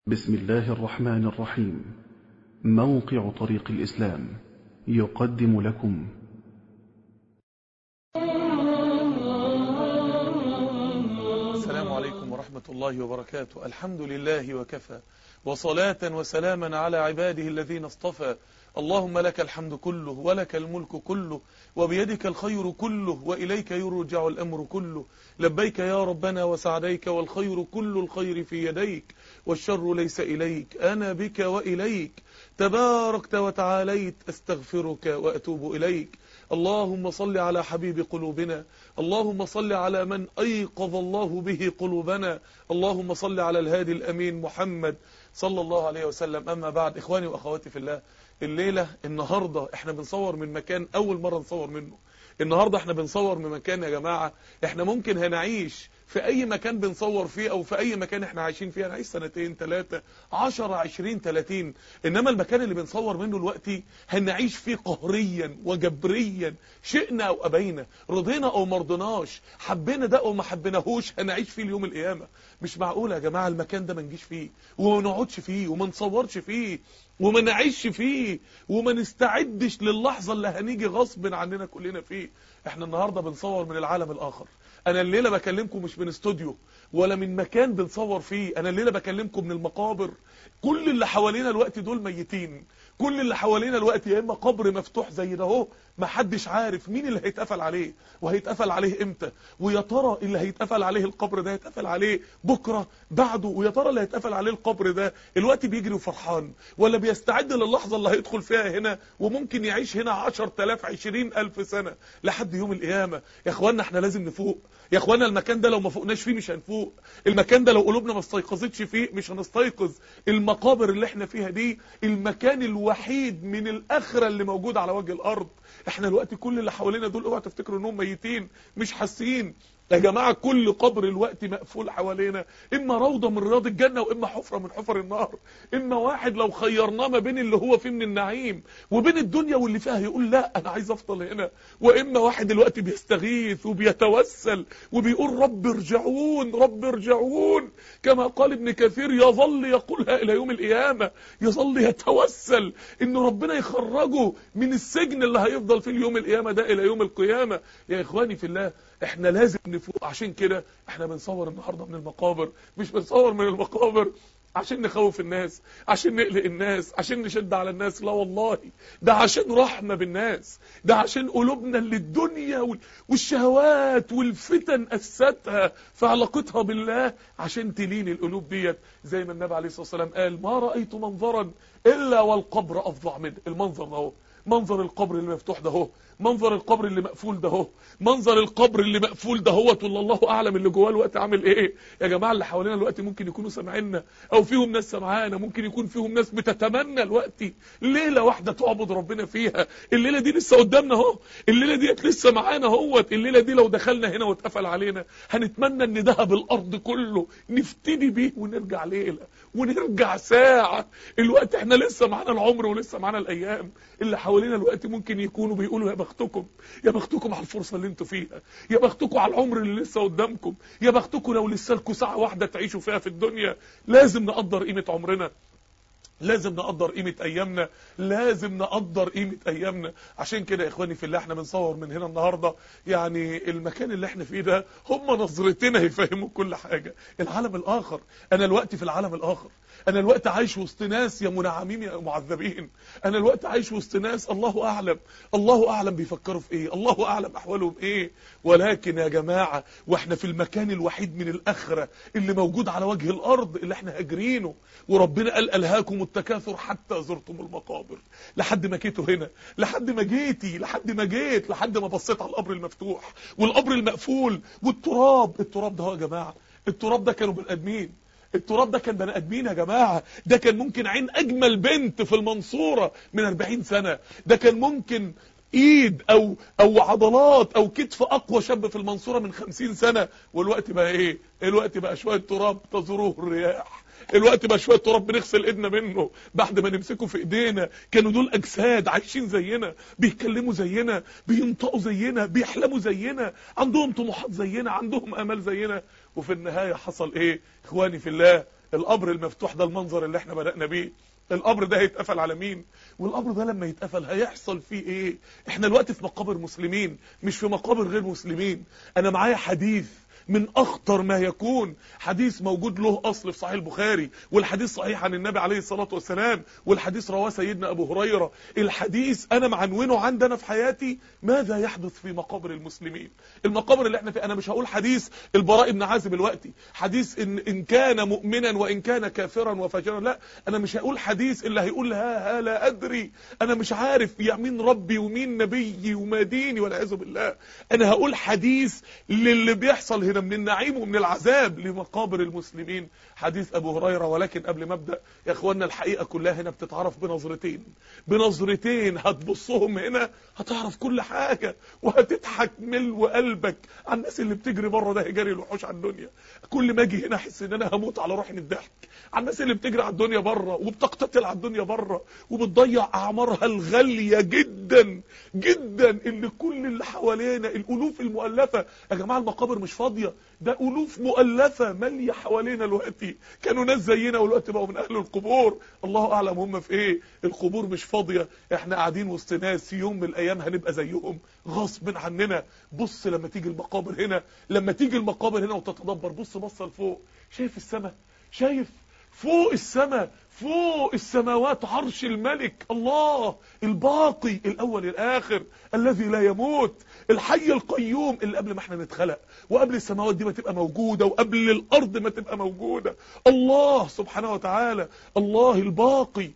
بسم الله الرحمن الرحيم موقع طريق الإسلام يقدم لكم السلام عليكم ورحمة الله وبركاته الحمد لله وكفى وصلاة وسلاما على عباده الذين اصطفى اللهم لك الحمد كله ولك الملك كله وبيدك الخير كله وإليك يرجع الأمر كله لبيك يا ربنا وسعديك والخير كل الخير في يديك والشر ليس إليك أنا بك وإليك تباركت وتعاليت أستغفرك وأتوب إليك اللهم صل على حبيب قلوبنا اللهم صل على من أيقظ الله به قلوبنا اللهم صل على الهادي الأمين محمد صلى الله عليه وسلم أما بعد إخواني وأخواتي في الله الليلة النهاردة احنا بنصور من مكان أول مرة نصور منه النهاردة احنا بنصور من مكان يا جماعة احنا ممكن هنعيش في اي مكان بنصور فيه او في اي مكان احنا عايشين فيه هنعيش سنتين ثلاثة عشرة عشرين ثلاثين انما المكان اللي بنصور منه دلوقتي هنعيش فيه قهريا وجبريا شئنا او ابينا رضينا او مرضناش حبينا ده او ما حبيناهوش هنعيش فيه اليوم القيامة مش معقول يا جماعة المكان ده ما نجيش فيه وما نقعدش فيه وما نصورش فيه وما نعيش فيه وما نستعدش للحظة اللي هنيجي غصب عننا كلنا فيه احنا النهاردة بنصور من العالم الاخر انا الليلة بكلمكم مش من استوديو ولا من مكان بنصور فيه انا الليلة بكلمكم من المقابر كل اللي حوالينا الوقت دول ميتين كل اللي حوالينا الوقت يا اما قبر مفتوح زي ده اهو ما حدش عارف مين اللي هيتقفل عليه وهيتقفل عليه امتى ويا ترى اللي هيتقفل عليه القبر ده هيتقفل عليه بكره بعده ويا ترى اللي هيتقفل عليه القبر ده الوقت بيجري وفرحان ولا بيستعد للحظه اللي هيدخل فيها هنا وممكن يعيش هنا 10000 20000 سنه لحد يوم القيامه يا اخوانا احنا لازم نفوق يا اخوانا المكان ده لو ما فوقناش فيه مش هنفوق المكان ده لو قلوبنا ما استيقظتش فيه مش هنستيقظ المقابر اللي احنا فيها دي المكان الوحيد من الاخره اللي موجود على وجه الارض احنا الوقت كل اللي حوالينا دول اوعى تفتكروا انهم ميتين مش حاسين يا جماعة كل قبر الوقت مقفول حوالينا إما روضة من رياض الجنة وإما حفرة من حفر النار إما واحد لو خيرناه ما بين اللي هو فيه من النعيم وبين الدنيا واللي فيها يقول لا أنا عايز أفضل هنا وإما واحد الوقت بيستغيث وبيتوسل وبيقول رب ارجعون رب ارجعون كما قال ابن كثير يظل يقولها إلى يوم القيامة يظل يتوسل إن ربنا يخرجه من السجن اللي هيفضل فيه اليوم القيامة ده إلى يوم القيامة يا إخواني في الله احنا لازم نفوق عشان كده احنا بنصور النهاردة من المقابر مش بنصور من المقابر عشان نخوف الناس عشان نقلق الناس عشان نشد على الناس لا والله ده عشان رحمة بالناس ده عشان قلوبنا اللي الدنيا والشهوات والفتن أسستها في علاقتها بالله عشان تلين القلوب ديت زي ما النبي عليه الصلاة والسلام قال ما رأيت منظرا إلا والقبر أفظع منه المنظر ده هو منظر القبر اللي مفتوح ده هو منظر القبر اللي مقفول ده هو منظر القبر اللي مقفول ده هو والله الله اعلم اللي جواه الوقت عامل ايه يا جماعه اللي حوالينا الوقت ممكن يكونوا سامعيننا او فيهم ناس سامعانا ممكن يكون فيهم ناس بتتمنى الوقت ليله واحده تعبد ربنا فيها الليله دي لسه قدامنا اهو الليله ديت لسه معانا اهوت الليله دي لو دخلنا هنا واتقفل علينا هنتمنى ان ذهب الارض كله نفتدي بيه ونرجع ليله ونرجع ساعة الوقت احنا لسه معانا العمر ولسه معانا الايام اللي حوالينا الوقت ممكن يكونوا بيقولوا يا بختكم يا بختكم على الفرصة اللي انتوا فيها يا بختكم على العمر اللي لسه قدامكم يا بختكم لو لسه لكم ساعة واحدة تعيشوا فيها في الدنيا لازم نقدر قيمة عمرنا لازم نقدر قيمة ايامنا لازم نقدر قيمة ايامنا عشان كده يا اخواني في الله احنا بنصور من هنا النهاردة يعني المكان اللي احنا فيه ده هم نظرتنا يفهموا كل حاجة العالم الاخر انا الوقت في العالم الاخر انا الوقت عايش وسط ناس يا منعمين يا معذبين انا الوقت عايش وسط ناس الله اعلم الله اعلم بيفكروا في ايه الله اعلم احوالهم ايه ولكن يا جماعة واحنا في المكان الوحيد من الاخرة اللي موجود على وجه الارض اللي احنا هاجرينه وربنا قال الهاكم التكاثر حتى زرتم المقابر لحد ما جيتوا هنا لحد ما جيتي لحد ما جيت لحد ما بصيت على القبر المفتوح والقبر المقفول والتراب التراب ده هو يا جماعة التراب ده كانوا بني ادمين التراب ده كان بني ادمين يا جماعة ده كان ممكن عين اجمل بنت في المنصورة من 40 سنة ده كان ممكن ايد او او عضلات او كتف اقوى شاب في المنصورة من 50 سنة والوقت بقى ايه الوقت بقى شوية تراب تزوروه الرياح الوقت بقى شويه تراب بنغسل ايدنا منه بعد ما نمسكه في ايدينا كانوا دول اجساد عايشين زينا بيتكلموا زينا بينطقوا زينا بيحلموا زينا عندهم طموحات زينا عندهم امال زينا وفي النهايه حصل ايه اخواني في الله القبر المفتوح ده المنظر اللي احنا بدأنا بيه القبر ده هيتقفل على مين والقبر ده لما يتقفل هيحصل فيه ايه احنا دلوقتي في مقابر مسلمين مش في مقابر غير مسلمين انا معايا حديث من اخطر ما يكون حديث موجود له اصل في صحيح البخاري والحديث صحيح عن النبي عليه الصلاة والسلام والحديث رواه سيدنا ابو هريرة الحديث انا معنونه عندنا في حياتي ماذا يحدث في مقابر المسلمين المقابر اللي احنا فيه انا مش هقول حديث البراء بن عازب الوقتي حديث ان, إن كان مؤمنا وان كان كافرا وفاجرا لا انا مش هقول حديث اللي هيقول ها ها لا ادري انا مش عارف يا مين ربي ومين نبيي وما ديني والعياذ بالله انا هقول حديث للي بيحصل هنا من النعيم ومن العذاب لمقابر المسلمين حديث ابو هريره ولكن قبل ما ابدا يا اخوانا الحقيقه كلها هنا بتتعرف بنظرتين بنظرتين هتبصهم هنا هتعرف كل حاجه وهتضحك ملو قلبك على الناس اللي بتجري بره ده جري الوحوش على الدنيا كل ما اجي هنا احس ان انا هموت على روحي من الضحك على الناس اللي بتجري على الدنيا بره وبتقتتل على الدنيا بره وبتضيع اعمارها الغاليه جدا جدا اللي كل اللي حوالينا الالوف المؤلفه يا جماعه المقابر مش فاضيه ده الوف مؤلفه ماليه حوالينا دلوقتي كانوا ناس زينا ودلوقتي بقوا من اهل القبور الله اعلم هم في ايه القبور مش فاضيه احنا قاعدين وسط ناس في يوم من الايام هنبقى زيهم غصب عننا بص لما تيجي المقابر هنا لما تيجي المقابر هنا وتتدبر بص بص لفوق شايف السماء شايف فوق السماء فوق السماوات عرش الملك الله الباقي الاول الاخر الذي لا يموت الحي القيوم اللي قبل ما احنا نتخلق وقبل السماوات دي ما تبقى موجودة وقبل الارض ما تبقى موجودة الله سبحانه وتعالى الله الباقي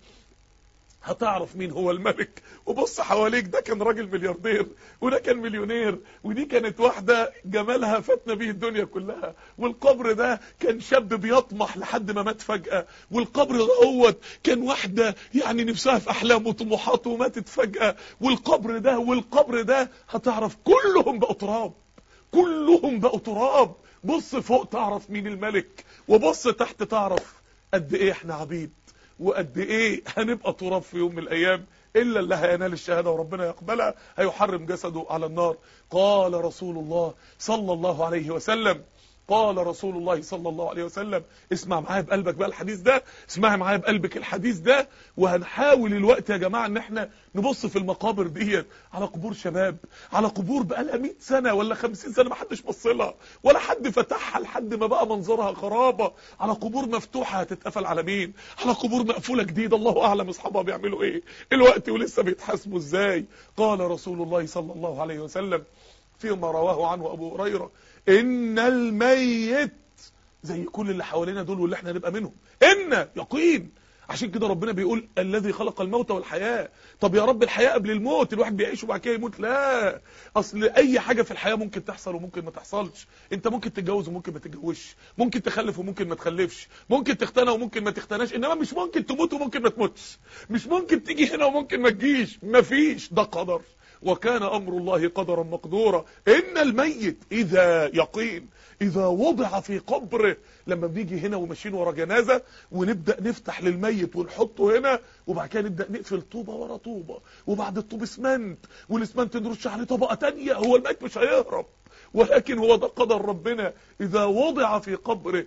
هتعرف مين هو الملك وبص حواليك ده كان راجل ملياردير وده كان مليونير ودي كانت واحدة جمالها فاتنا به الدنيا كلها والقبر ده كان شاب بيطمح لحد ما مات فجأة والقبر دوت كان واحدة يعني نفسها في أحلام وطموحات وماتت فجأة والقبر ده والقبر ده هتعرف كلهم بقوا تراب كلهم بقوا تراب بص فوق تعرف مين الملك وبص تحت تعرف قد ايه احنا عبيد وقد ايه هنبقى تراب في يوم من الايام الا اللي هينال الشهاده وربنا يقبلها هيحرم جسده على النار قال رسول الله صلى الله عليه وسلم قال رسول الله صلى الله عليه وسلم اسمع معايا بقلبك بقى الحديث ده اسمع معايا بقلبك الحديث ده وهنحاول الوقت يا جماعة ان احنا نبص في المقابر ديت على قبور شباب على قبور بقى لها 100 سنة ولا 50 سنة ما حدش بص لها ولا حد فتحها لحد ما بقى منظرها خرابة على قبور مفتوحة هتتقفل على مين على قبور مقفولة جديدة الله اعلم اصحابها بيعملوا ايه الوقت ولسه بيتحاسبوا ازاي قال رسول الله صلى الله عليه وسلم فيما رواه عنه ابو هريره ان الميت زي كل اللي حوالينا دول واللي احنا نبقى منهم ان يقين عشان كده ربنا بيقول الذي خلق الموت والحياة طب يا رب الحياة قبل الموت الواحد بيعيش وبعد كده يموت لا اصل اي حاجة في الحياة ممكن تحصل وممكن ما تحصلش انت ممكن تتجوز وممكن ما تتجوزش ممكن تخلف وممكن ما تخلفش ممكن تختنى وممكن ما تختناش انما مش ممكن تموت وممكن ما تموتش مش ممكن تيجي هنا وممكن ما تجيش مفيش ده قدر وكان أمر الله قدرا مقدورا إن الميت إذا يقين إذا وضع في قبره لما بنيجي هنا وماشيين ورا جنازة ونبدأ نفتح للميت ونحطه هنا وبعد كده نبدأ نقفل طوبة ورا طوبة وبعد الطوب اسمنت والاسمنت نرش عليه طبقة تانية هو الميت مش هيهرب ولكن هو ده قدر ربنا إذا وضع في قبره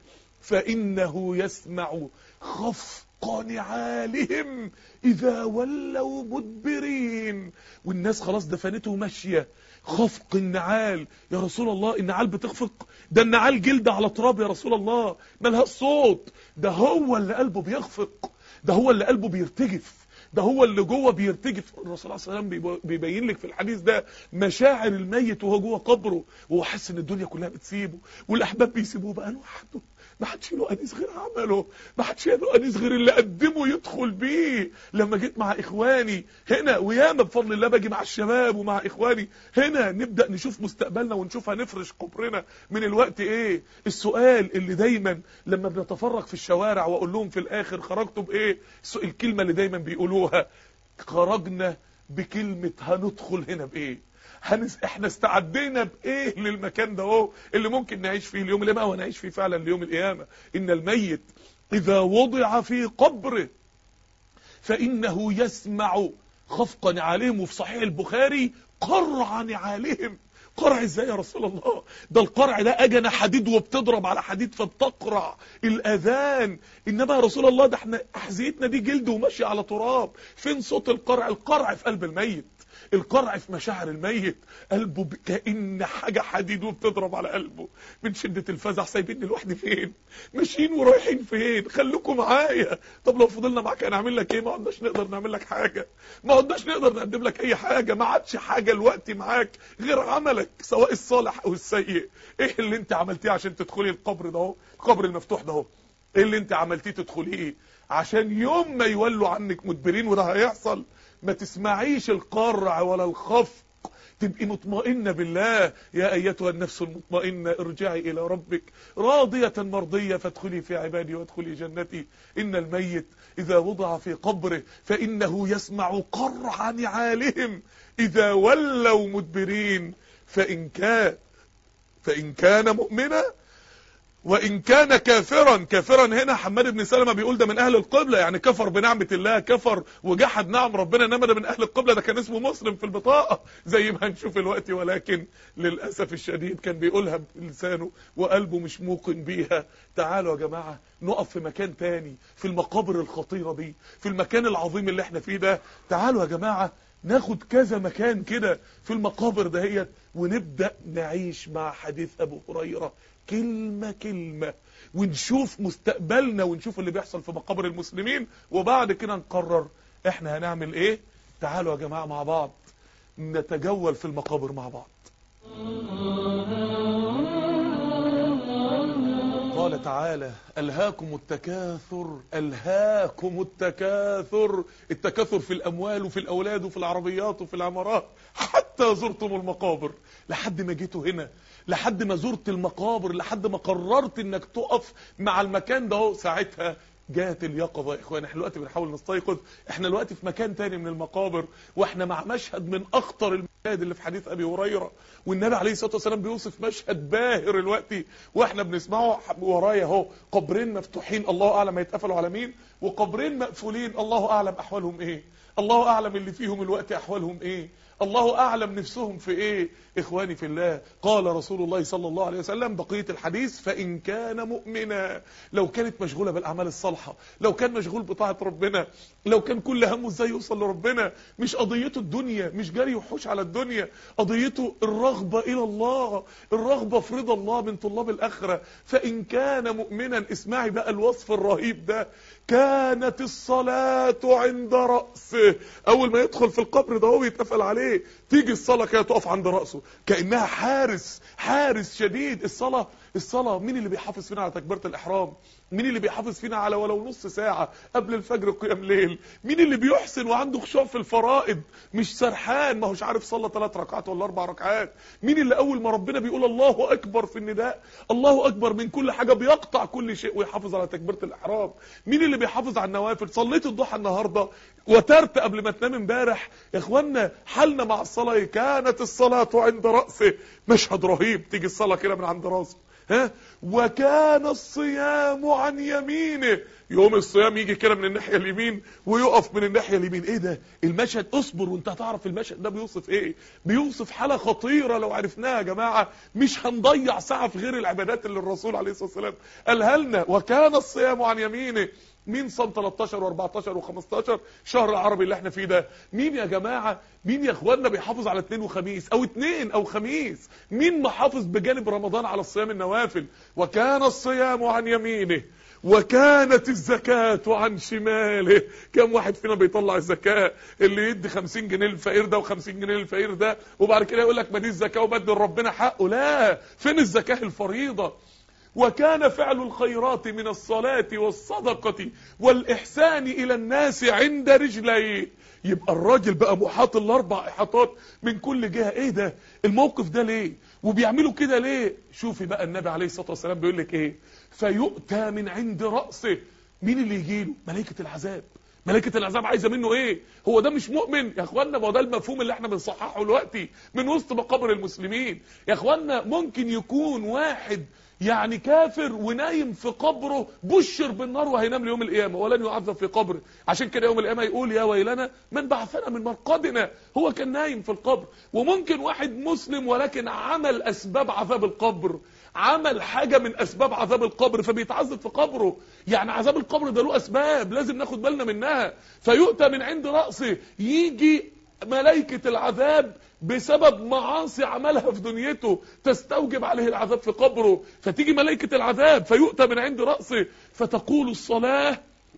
فإنه يسمع خفق نعالهم إذا ولوا مدبرين والناس خلاص دفنته ماشية خفق النعال يا رسول الله النعال بتخفق ده النعال جلد على تراب يا رسول الله ملهاش صوت ده هو اللي قلبه بيخفق ده هو اللي قلبه بيرتجف ده هو اللي جوه بيرتجف الرسول صلى الله عليه وسلم بيبين لك في الحديث ده مشاعر الميت وهو جوه قبره وهو حاسس ان الدنيا كلها بتسيبه والاحباب بيسيبوه بقى لوحده ما حدش له انيس غير عمله ما حدش له انيس غير اللي قدمه يدخل بيه لما جيت مع اخواني هنا وياما بفضل الله باجي مع الشباب ومع اخواني هنا نبدا نشوف مستقبلنا ونشوف هنفرش قبرنا من الوقت ايه السؤال اللي دايما لما بنتفرج في الشوارع واقول لهم في الاخر خرجتوا بايه الكلمه اللي دايما بيقولوها خرجنا بكلمه هندخل هنا بايه هنس... احنا استعدينا بايه للمكان ده اهو اللي ممكن نعيش فيه اليوم القيامه ونعيش فيه فعلا ليوم القيامه ان الميت اذا وضع في قبره فانه يسمع خفق نعالهم وفي صحيح البخاري قرع نعالهم قرع ازاي يا رسول الله ده القرع ده اجنه حديد وبتضرب على حديد فبتقرع الاذان انما يا رسول الله ده احنا احذيتنا دي جلد وماشي على تراب فين صوت القرع القرع في قلب الميت القرع في مشاعر الميت قلبه ب- كأن حاجة حديد وبتضرب على قلبه من شدة الفزع سايبيني لوحدي فين ماشيين ورايحين فين خليكم معايا طب لو فضلنا معاك هنعمل لك ايه ما عدناش نقدر نعمل لك حاجة ما عدناش نقدر نقدم لك اي حاجة ما عادش حاجة الوقت معاك غير عملك سواء الصالح او السيء ايه اللي انت عملتيه عشان تدخلي القبر ده اهو القبر المفتوح ده اهو ايه اللي انت عملتيه تدخليه عشان يوم ما يولوا عنك مدبرين وده هيحصل ما تسمعيش القرع ولا الخفق تبقي مطمئنة بالله يا أيتها النفس المطمئنة ارجعي إلى ربك راضية مرضية فادخلي في عبادي وادخلي جنتي إن الميت إذا وضع في قبره فإنه يسمع قرع نعالهم إذا ولوا مدبرين فإن كان فإن كان مؤمنا وإن كان كافرا كافرا هنا حماد بن سلمة بيقول ده من أهل القبلة يعني كفر بنعمة الله كفر وجحد نعم ربنا إنما ده من أهل القبلة ده كان اسمه مسلم في البطاقة زي ما هنشوف الوقت ولكن للأسف الشديد كان بيقولها بلسانه وقلبه مش موقن بيها تعالوا يا جماعة نقف في مكان تاني في المقابر الخطيرة دي في المكان العظيم اللي احنا فيه ده تعالوا يا جماعة ناخد كذا مكان كده في المقابر دهيت ونبدأ نعيش مع حديث أبو هريرة كلمة كلمة ونشوف مستقبلنا ونشوف اللي بيحصل في مقابر المسلمين وبعد كده نقرر احنا هنعمل ايه تعالوا يا جماعة مع بعض نتجول في المقابر مع بعض قال تعالى ألهاكم التكاثر ألهاكم التكاثر التكاثر في الأموال وفي الأولاد وفي العربيات وفي العمارات حتى زرتم المقابر لحد ما جيتوا هنا لحد ما زرت المقابر لحد ما قررت انك تقف مع المكان ده اهو ساعتها جاءت اليقظة يا اخوان احنا دلوقتي بنحاول نستيقظ احنا دلوقتي في مكان تاني من المقابر واحنا مع مشهد من اخطر المشاهد اللي في حديث ابي هريرة والنبي عليه الصلاة والسلام بيوصف مشهد باهر دلوقتي واحنا بنسمعه ورايا اهو قبرين مفتوحين الله اعلم هيتقفلوا على مين وقبرين مقفولين الله اعلم احوالهم ايه الله اعلم اللي فيهم الوقت احوالهم ايه الله أعلم نفسهم في إيه إخواني في الله قال رسول الله صلى الله عليه وسلم بقية الحديث فإن كان مؤمنا لو كانت مشغولة بالأعمال الصالحة لو كان مشغول بطاعة ربنا لو كان كل همه إزاي يوصل لربنا مش قضيته الدنيا مش جري وحوش على الدنيا قضيته الرغبة إلى الله الرغبة في رضا الله من طلاب الآخرة فإن كان مؤمنا اسمعي بقى الوصف الرهيب ده كانت الصلاة عند رأسه أول ما يدخل في القبر ده هو يتقفل عليه تيجي الصلاة كده تقف عند رأسه كأنها حارس حارس شديد الصلاة الصلاة مين اللي بيحافظ فينا على تكبيرة الإحرام مين اللي بيحافظ فينا على ولو نص ساعة قبل الفجر قيام ليل مين اللي بيحسن وعنده خشوع في الفرائض مش سرحان ما هوش عارف صلى ثلاث ركعات ولا اربع ركعات مين اللي اول ما ربنا بيقول الله اكبر في النداء الله اكبر من كل حاجة بيقطع كل شيء ويحافظ على تكبيرة الاحرام مين اللي بيحافظ على النوافل صليت الضحى النهاردة وترت قبل ما تنام امبارح يا اخوانا حالنا مع الصلاة كانت الصلاة عند رأسه مشهد رهيب تيجي الصلاة كده من عند راسه ها وكان الصيام عن يمينه يوم الصيام يجي كده من الناحيه اليمين ويقف من الناحيه اليمين ايه ده المشهد اصبر وانت هتعرف المشهد ده بيوصف ايه بيوصف حاله خطيره لو عرفناها يا جماعه مش هنضيع ساعه في غير العبادات اللي الرسول عليه الصلاه والسلام قالها لنا وكان الصيام عن يمينه مين صام 13 و14 و15 شهر العربي اللي احنا فيه ده مين يا جماعة مين يا اخواننا بيحافظ على اثنين وخميس او اثنين او خميس مين محافظ بجانب رمضان على الصيام النوافل وكان الصيام عن يمينه وكانت الزكاة عن شماله كم واحد فينا بيطلع الزكاة اللي يدي 50 جنيه للفقير ده و50 جنيه للفقير ده وبعد كده يقول لك ما دي الزكاة وبدل ربنا حقه لا فين الزكاة الفريضة وكان فعل الخيرات من الصلاة والصدقة والإحسان إلى الناس عند رجليه يبقى الراجل بقى محاط الأربع إحاطات من كل جهة إيه ده الموقف ده ليه وبيعملوا كده ليه شوفي بقى النبي عليه الصلاة والسلام بيقول لك إيه فيؤتى من عند رأسه مين اللي يجيله ملائكة العذاب ملائكة العذاب عايزة منه ايه هو ده مش مؤمن يا اخوانا ما هو ده المفهوم اللي احنا بنصححه دلوقتي من وسط مقابر المسلمين يا اخوانا ممكن يكون واحد يعني كافر ونايم في قبره بشر بالنار وهينام ليوم القيامه ولن يعذب في قبره عشان كده يوم القيامه يقول يا ويلنا من بعثنا من مرقدنا هو كان نايم في القبر وممكن واحد مسلم ولكن عمل اسباب عذاب القبر عمل حاجة من أسباب عذاب القبر فبيتعذب في قبره يعني عذاب القبر ده له أسباب لازم ناخد بالنا منها فيؤتى من عند رأسه يجي ملائكة العذاب بسبب معاصي عملها في دنيته تستوجب عليه العذاب في قبره فتيجي ملائكة العذاب فيؤتى من عند رأسه فتقول الصلاة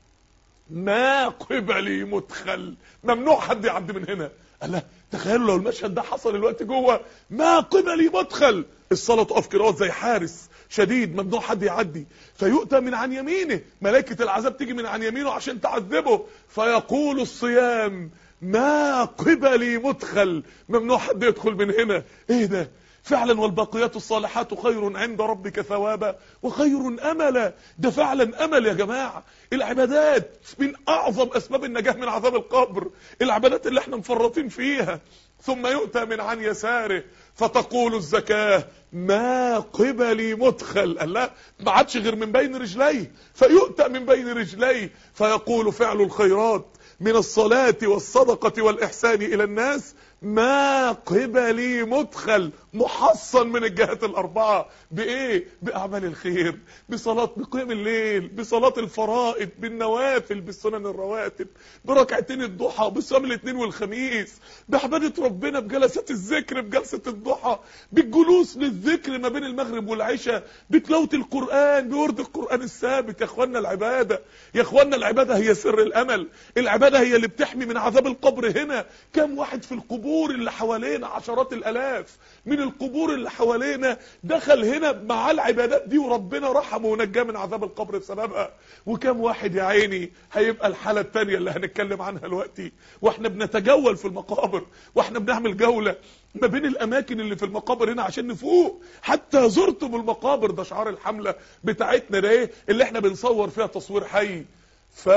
ما قبلي مدخل ممنوع حد يعدي من هنا قال لا تخيلوا لو المشهد ده حصل الوقت جوه ما قبلي مدخل الصلاة تقف كده زي حارس شديد ممنوع حد يعدي فيؤتى من عن يمينه ملائكة العذاب تيجي من عن يمينه عشان تعذبه فيقول الصيام ما قبلي مدخل ممنوع حد يدخل من هنا ايه ده فعلا والباقيات الصالحات خير عند ربك ثوابا وخير املا ده فعلا امل يا جماعه العبادات من اعظم اسباب النجاه من عذاب القبر العبادات اللي احنا مفرطين فيها ثم يؤتى من عن يساره فتقول الزكاه ما قبلي مدخل قال لا ما عادش غير من بين رجليه فيؤتى من بين رجليه فيقول فعل الخيرات من الصلاة والصدقة والإحسان إلى الناس ما قبلي مدخل محصن من الجهات الأربعة بإيه؟ بأعمال الخير بصلاة بقيام الليل بصلاة الفرائض بالنوافل بالسنن الرواتب بركعتين الضحى بصيام الاثنين والخميس بعبادة ربنا بجلسات الذكر بجلسة الضحى بالجلوس للذكر ما بين المغرب والعشاء بتلاوة القرآن بورد القرآن الثابت يا اخوانا العبادة يا اخوانا العبادة هي سر الأمل العبادة هي اللي بتحمي من عذاب القبر هنا كم واحد في القبور اللي حوالينا عشرات الألاف من القبور اللي حوالينا دخل هنا مع العبادات دي وربنا رحمه ونجاه من عذاب القبر بسببها وكم واحد يا عيني هيبقى الحالة التانية اللي هنتكلم عنها دلوقتي واحنا بنتجول في المقابر واحنا بنعمل جولة ما بين الاماكن اللي في المقابر هنا عشان نفوق حتى زرتم المقابر ده شعار الحملة بتاعتنا ده ايه اللي احنا بنصور فيها تصوير حي ف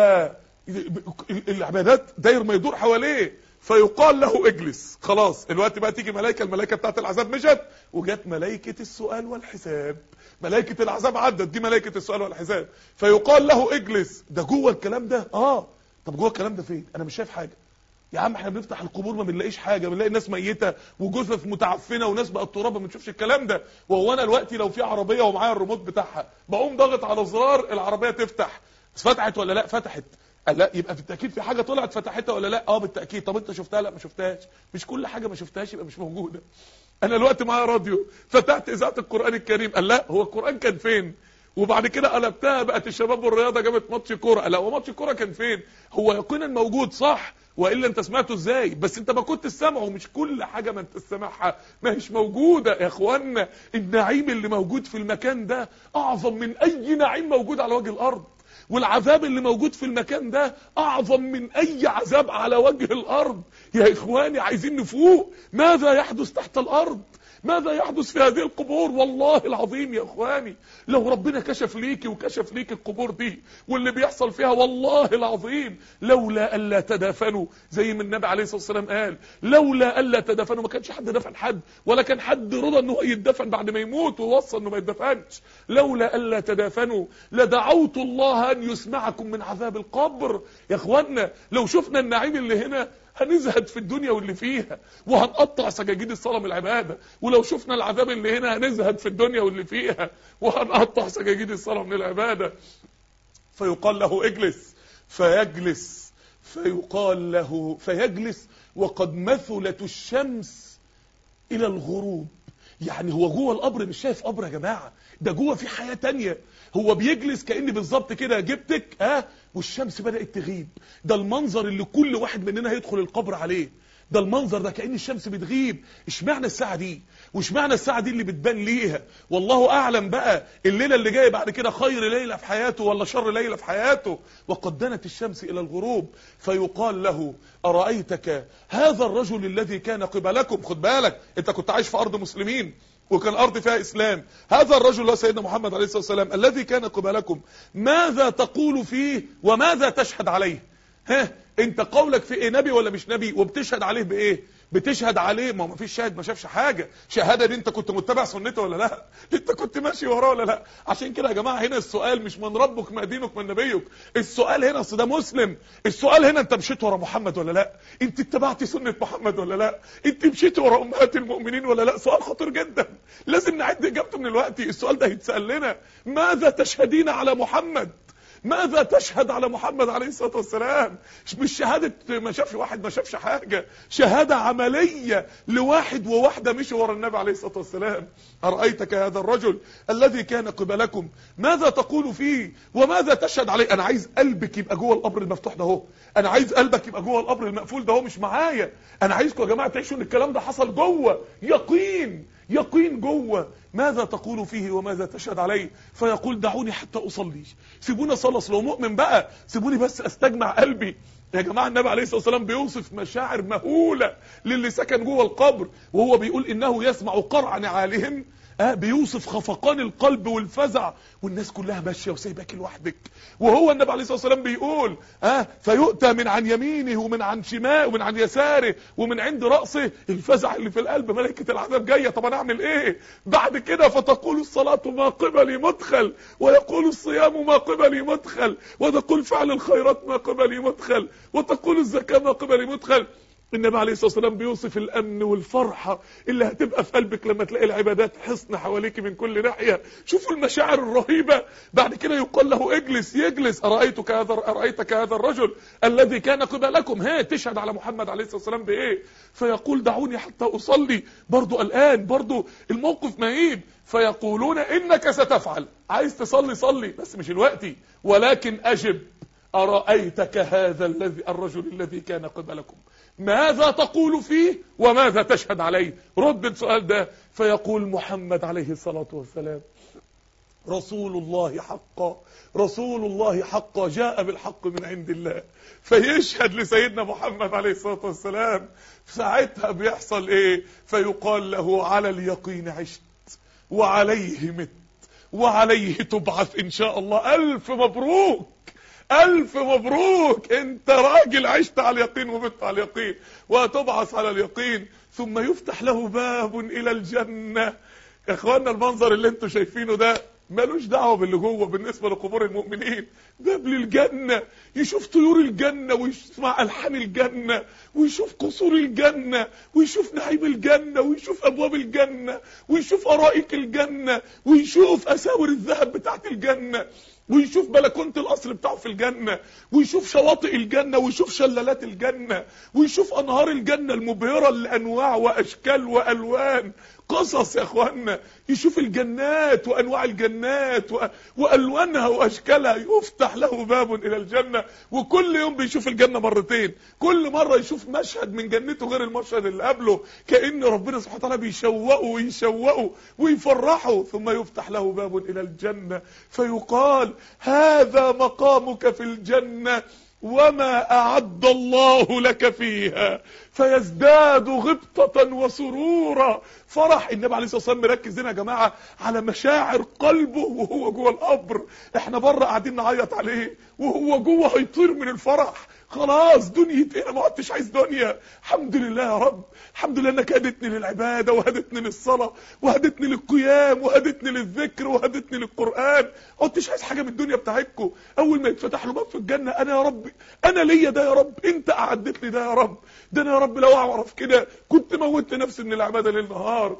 العبادات داير ما يدور حواليه فيقال له اجلس خلاص الوقت بقى تيجي ملائكه الملائكه بتاعت العذاب مشت وجت ملائكه السؤال والحساب ملائكه العذاب عدت دي ملائكه السؤال والحساب فيقال له اجلس ده جوه الكلام ده اه طب جوه الكلام ده فين انا مش شايف حاجه يا عم احنا بنفتح القبور ما بنلاقيش حاجه بنلاقي ناس ميته وجثث متعفنه وناس بقى التراب ما بنشوفش الكلام ده وهو انا دلوقتي لو في عربيه ومعايا الريموت بتاعها بقوم ضاغط على زرار العربيه تفتح فتحت ولا لا فتحت قال لا يبقى بالتاكيد في حاجه طلعت فتحتها ولا لا اه بالتاكيد طب انت شفتها لا ما شفتهاش مش كل حاجه ما شفتهاش يبقى مش موجوده انا الوقت معايا راديو فتحت اذاعه القران الكريم قال لا هو القران كان فين وبعد كده قلبتها بقت الشباب والرياضه جابت ماتش كوره لا هو ماتش الكوره كان فين هو يقينا موجود صح والا انت سمعته ازاي بس انت ما كنت سامعه مش كل حاجه ما انت سامعها ما هيش موجوده يا اخوانا النعيم اللي موجود في المكان ده اعظم من اي نعيم موجود على وجه الارض والعذاب اللي موجود في المكان ده اعظم من اي عذاب على وجه الارض يا اخواني عايزين نفوق ماذا يحدث تحت الارض ماذا يحدث في هذه القبور والله العظيم يا اخواني لو ربنا كشف ليكي وكشف ليك القبور دي واللي بيحصل فيها والله العظيم لولا الا تدافنوا زي ما النبي عليه الصلاه والسلام قال لولا الا تدافنوا ما كانش حد دفن حد ولا كان حد رضى انه يتدفن بعد ما يموت ووصى انه ما يتدفنش لولا الا تدافنوا لدعوت الله ان يسمعكم من عذاب القبر يا اخوانا لو شفنا النعيم اللي هنا هنزهد في الدنيا واللي فيها وهنقطع سجاجيد الصلاة من العبادة ولو شفنا العذاب اللي هنا هنزهد في الدنيا واللي فيها وهنقطع سجاجيد الصلاة من العبادة فيقال له اجلس فيجلس فيقال له فيجلس وقد مثلت الشمس الى الغروب يعني هو جوه القبر مش شايف قبر يا جماعة ده جوه في حياة تانية هو بيجلس كأني بالظبط كده جبتك ها أه والشمس بدأت تغيب ده المنظر اللي كل واحد مننا هيدخل القبر عليه ده المنظر ده كأن الشمس بتغيب اشمعنى الساعة دي واشمعنى الساعة دي اللي بتبان ليها والله أعلم بقى الليلة اللي جاية بعد كده خير ليلة في حياته ولا شر ليلة في حياته وقد دنت الشمس إلى الغروب فيقال له أرأيتك هذا الرجل الذي كان قبلكم خد بالك انت كنت عايش في أرض مسلمين وكان الارض فيها اسلام هذا الرجل هو سيدنا محمد عليه الصلاه والسلام الذي كان قبلكم ماذا تقول فيه وماذا تشهد عليه ها انت قولك في ايه نبي ولا مش نبي وبتشهد عليه بايه بتشهد عليه ما هو ما فيش شاهد ما شافش حاجه شهاده دي انت كنت متبع سنته ولا لا انت كنت ماشي وراه ولا لا عشان كده يا جماعه هنا السؤال مش من ربك ما دينك من نبيك السؤال هنا اصل ده مسلم السؤال هنا انت مشيت ورا محمد ولا لا انت اتبعت سنه محمد ولا لا انت مشيت ورا امهات المؤمنين ولا لا سؤال خطير جدا لازم نعد اجابته من الوقت السؤال ده هيتسال لنا ماذا تشهدين على محمد ماذا تشهد على محمد عليه الصلاة والسلام مش شهادة ما شافش واحد ما شافش حاجة شهادة عملية لواحد وواحدة مشي ورا النبي عليه الصلاة والسلام أرأيتك هذا الرجل الذي كان قبلكم ماذا تقول فيه وماذا تشهد عليه أنا عايز قلبك يبقى جوه القبر المفتوح ده هو أنا عايز قلبك يبقى جوه القبر المقفول ده هو مش معايا أنا عايزكم يا جماعة تعيشوا إن الكلام ده حصل جوه يقين يقين جوه ماذا تقول فيه وماذا تشهد عليه فيقول دعوني حتى أصلي سيبوني أصلص لو مؤمن بقى سيبوني بس أستجمع قلبي يا جماعة النبي عليه الصلاة والسلام بيوصف مشاعر مهولة للي سكن جوه القبر وهو بيقول إنه يسمع قرع نعالهم آه بيوصف خفقان القلب والفزع والناس كلها ماشيه وسايباك لوحدك وهو النبي عليه الصلاه والسلام بيقول اه فيؤتى من عن يمينه ومن عن شماله ومن عن يساره ومن عند راسه الفزع اللي في القلب ملائكه العذاب جايه طب انا اعمل ايه بعد كده فتقول الصلاه ما قبلي مدخل ويقول الصيام ما قبلي مدخل وتقول فعل الخيرات ما قبلي مدخل وتقول الزكاه ما قبلي مدخل النبي عليه الصلاه والسلام بيوصف الامن والفرحه اللي هتبقى في قلبك لما تلاقي العبادات حصن حواليك من كل ناحيه شوفوا المشاعر الرهيبه بعد كده يقال له اجلس يجلس ارايتك هذا ارايتك هذا الرجل الذي كان قبلكم ها تشهد على محمد عليه الصلاه والسلام بايه فيقول دعوني حتى اصلي برضو الان برضو الموقف مهيب فيقولون انك ستفعل عايز تصلي صلي بس مش الوقت ولكن اجب أرأيتك هذا الذي الرجل الذي كان قبلكم ماذا تقول فيه وماذا تشهد عليه رد السؤال ده فيقول محمد عليه الصلاة والسلام رسول الله حقا رسول الله حقا جاء بالحق من عند الله فيشهد لسيدنا محمد عليه الصلاة والسلام ساعتها بيحصل ايه فيقال له على اليقين عشت وعليه مت وعليه تبعث ان شاء الله الف مبروك ألف مبروك أنت راجل عشت على اليقين ومت على اليقين وتبعث على اليقين ثم يفتح له باب إلى الجنة يا إخوانا المنظر اللي انتوا شايفينه ده ملوش دعوة باللي جوه بالنسبة لقبور المؤمنين باب للجنة يشوف طيور الجنة ويسمع ألحان الجنة ويشوف قصور الجنة ويشوف نعيم الجنة ويشوف أبواب الجنة ويشوف أرائك الجنة ويشوف أساور الذهب بتاعت الجنة ويشوف بلكونة القصر بتاعه في الجنة ويشوف شواطئ الجنة ويشوف شلالات الجنة ويشوف أنهار الجنة المبهرة لأنواع وأشكال وألوان قصص يا اخوانا يشوف الجنات وانواع الجنات و... والوانها واشكالها يفتح له باب الى الجنه وكل يوم بيشوف الجنه مرتين كل مره يشوف مشهد من جنته غير المشهد اللي قبله كان ربنا سبحانه وتعالى بيشوقه ويشوقه ويفرحه ثم يفتح له باب الى الجنه فيقال هذا مقامك في الجنه وما أعد الله لك فيها فيزداد غبطة وسرورا فرح النبي عليه الصلاة والسلام مركز هنا يا جماعة على مشاعر قلبه وهو جوه القبر احنا بره قاعدين نعيط عليه وهو جوه هيطير من الفرح خلاص دنيا ايه ما عدتش عايز دنيا الحمد لله يا رب الحمد لله انك هدتني للعباده وهدتني للصلاه وهدتني للقيام وهدتني للذكر وهدتني للقران ما عدتش عايز حاجه من الدنيا بتاعتكم اول ما يتفتح له باب في الجنه انا يا رب انا ليا ده يا رب انت اعدت لي ده يا رب ده انا يا رب لو اعرف كده كنت موتت نفسي من العباده ليل نهار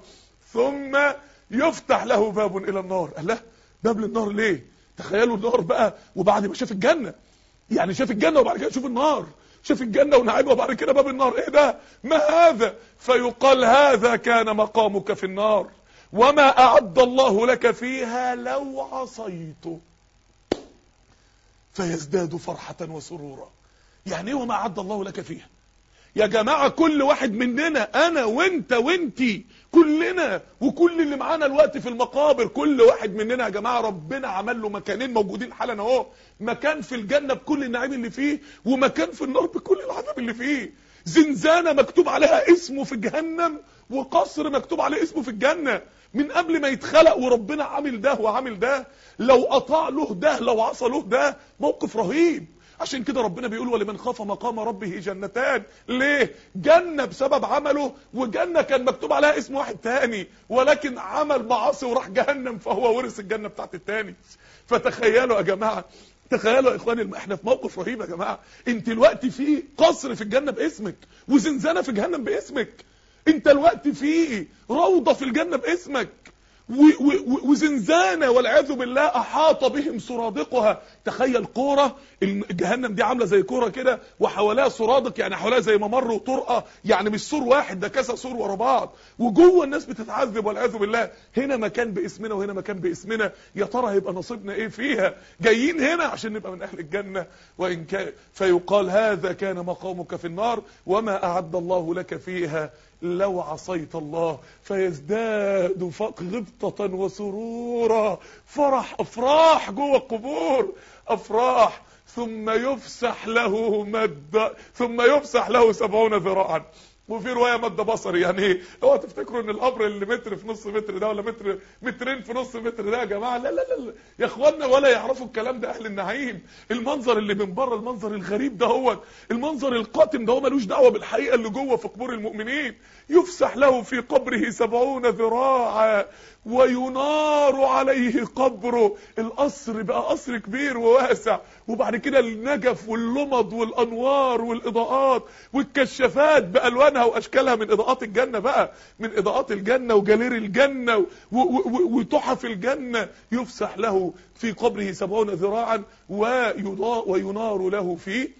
ثم يفتح له باب الى النار قال له باب للنار ليه تخيلوا النار بقى وبعد ما شاف الجنه يعني شاف الجنة وبعد كده شوف النار شاف الجنة ونعيمها وبعد كده باب النار ايه ده ما هذا فيقال هذا كان مقامك في النار وما أعد الله لك فيها لو عصيته فيزداد فرحة وسرورا يعني ايه وما أعد الله لك فيها يا جماعة كل واحد مننا أنا وانت وانتي كلنا وكل اللي معانا الوقت في المقابر كل واحد مننا يا جماعة ربنا عمل له مكانين موجودين حالا اهو مكان في الجنة بكل النعيم اللي فيه ومكان في النار بكل العذاب اللي فيه زنزانة مكتوب عليها اسمه في جهنم وقصر مكتوب عليه اسمه في الجنة من قبل ما يتخلق وربنا عامل ده وعامل ده لو أطاع له ده لو عصى له ده موقف رهيب عشان كده ربنا بيقول ولمن خاف مقام ربه جنتان ليه جنة بسبب عمله وجنة كان مكتوب عليها اسم واحد تاني ولكن عمل معاصي وراح جهنم فهو ورث الجنة بتاعت التاني فتخيلوا يا جماعة تخيلوا يا اخواني احنا في موقف رهيب يا جماعة انت دلوقتي في قصر في الجنة باسمك وزنزانة في جهنم باسمك انت الوقت في روضة في الجنة باسمك وزنزانة والعياذ بالله أحاط بهم سرادقها تخيل كورة جهنم دي عاملة زي كورة كده وحواليها سرادق يعني حواليها زي ممر وطرقة يعني مش سور واحد ده كذا سور ورا بعض وجوه الناس بتتعذب والعياذ بالله هنا مكان باسمنا وهنا مكان باسمنا يا ترى هيبقى نصيبنا ايه فيها جايين هنا عشان نبقى من أهل الجنة وإن كان فيقال هذا كان مقامك في النار وما أعد الله لك فيها لو عصيت الله فيزداد غبطة وسرورا فرح أفراح جوه القبور أفراح ثم يفسح له مد ثم يفسح له سبعون ذراعا وفي روايه مد بصري يعني ايه اوعوا تفتكروا ان القبر اللي متر في نص متر ده ولا متر مترين في نص متر ده يا جماعه لا لا لا يا اخوانا ولا يعرفوا الكلام ده اهل النعيم المنظر اللي من بره المنظر الغريب ده هو المنظر القاتم ده هو ملوش دعوه بالحقيقه اللي جوه في قبور المؤمنين يفسح له في قبره سبعون ذراعا وينار عليه قبره القصر بقى قصر كبير وواسع وبعد كده النجف واللمض والانوار والاضاءات والكشافات بالوانها واشكالها من اضاءات الجنه بقى من اضاءات الجنه وجالير الجنه وتحف الجنه يفسح له في قبره سبعون ذراعا ويضاء وينار له فيه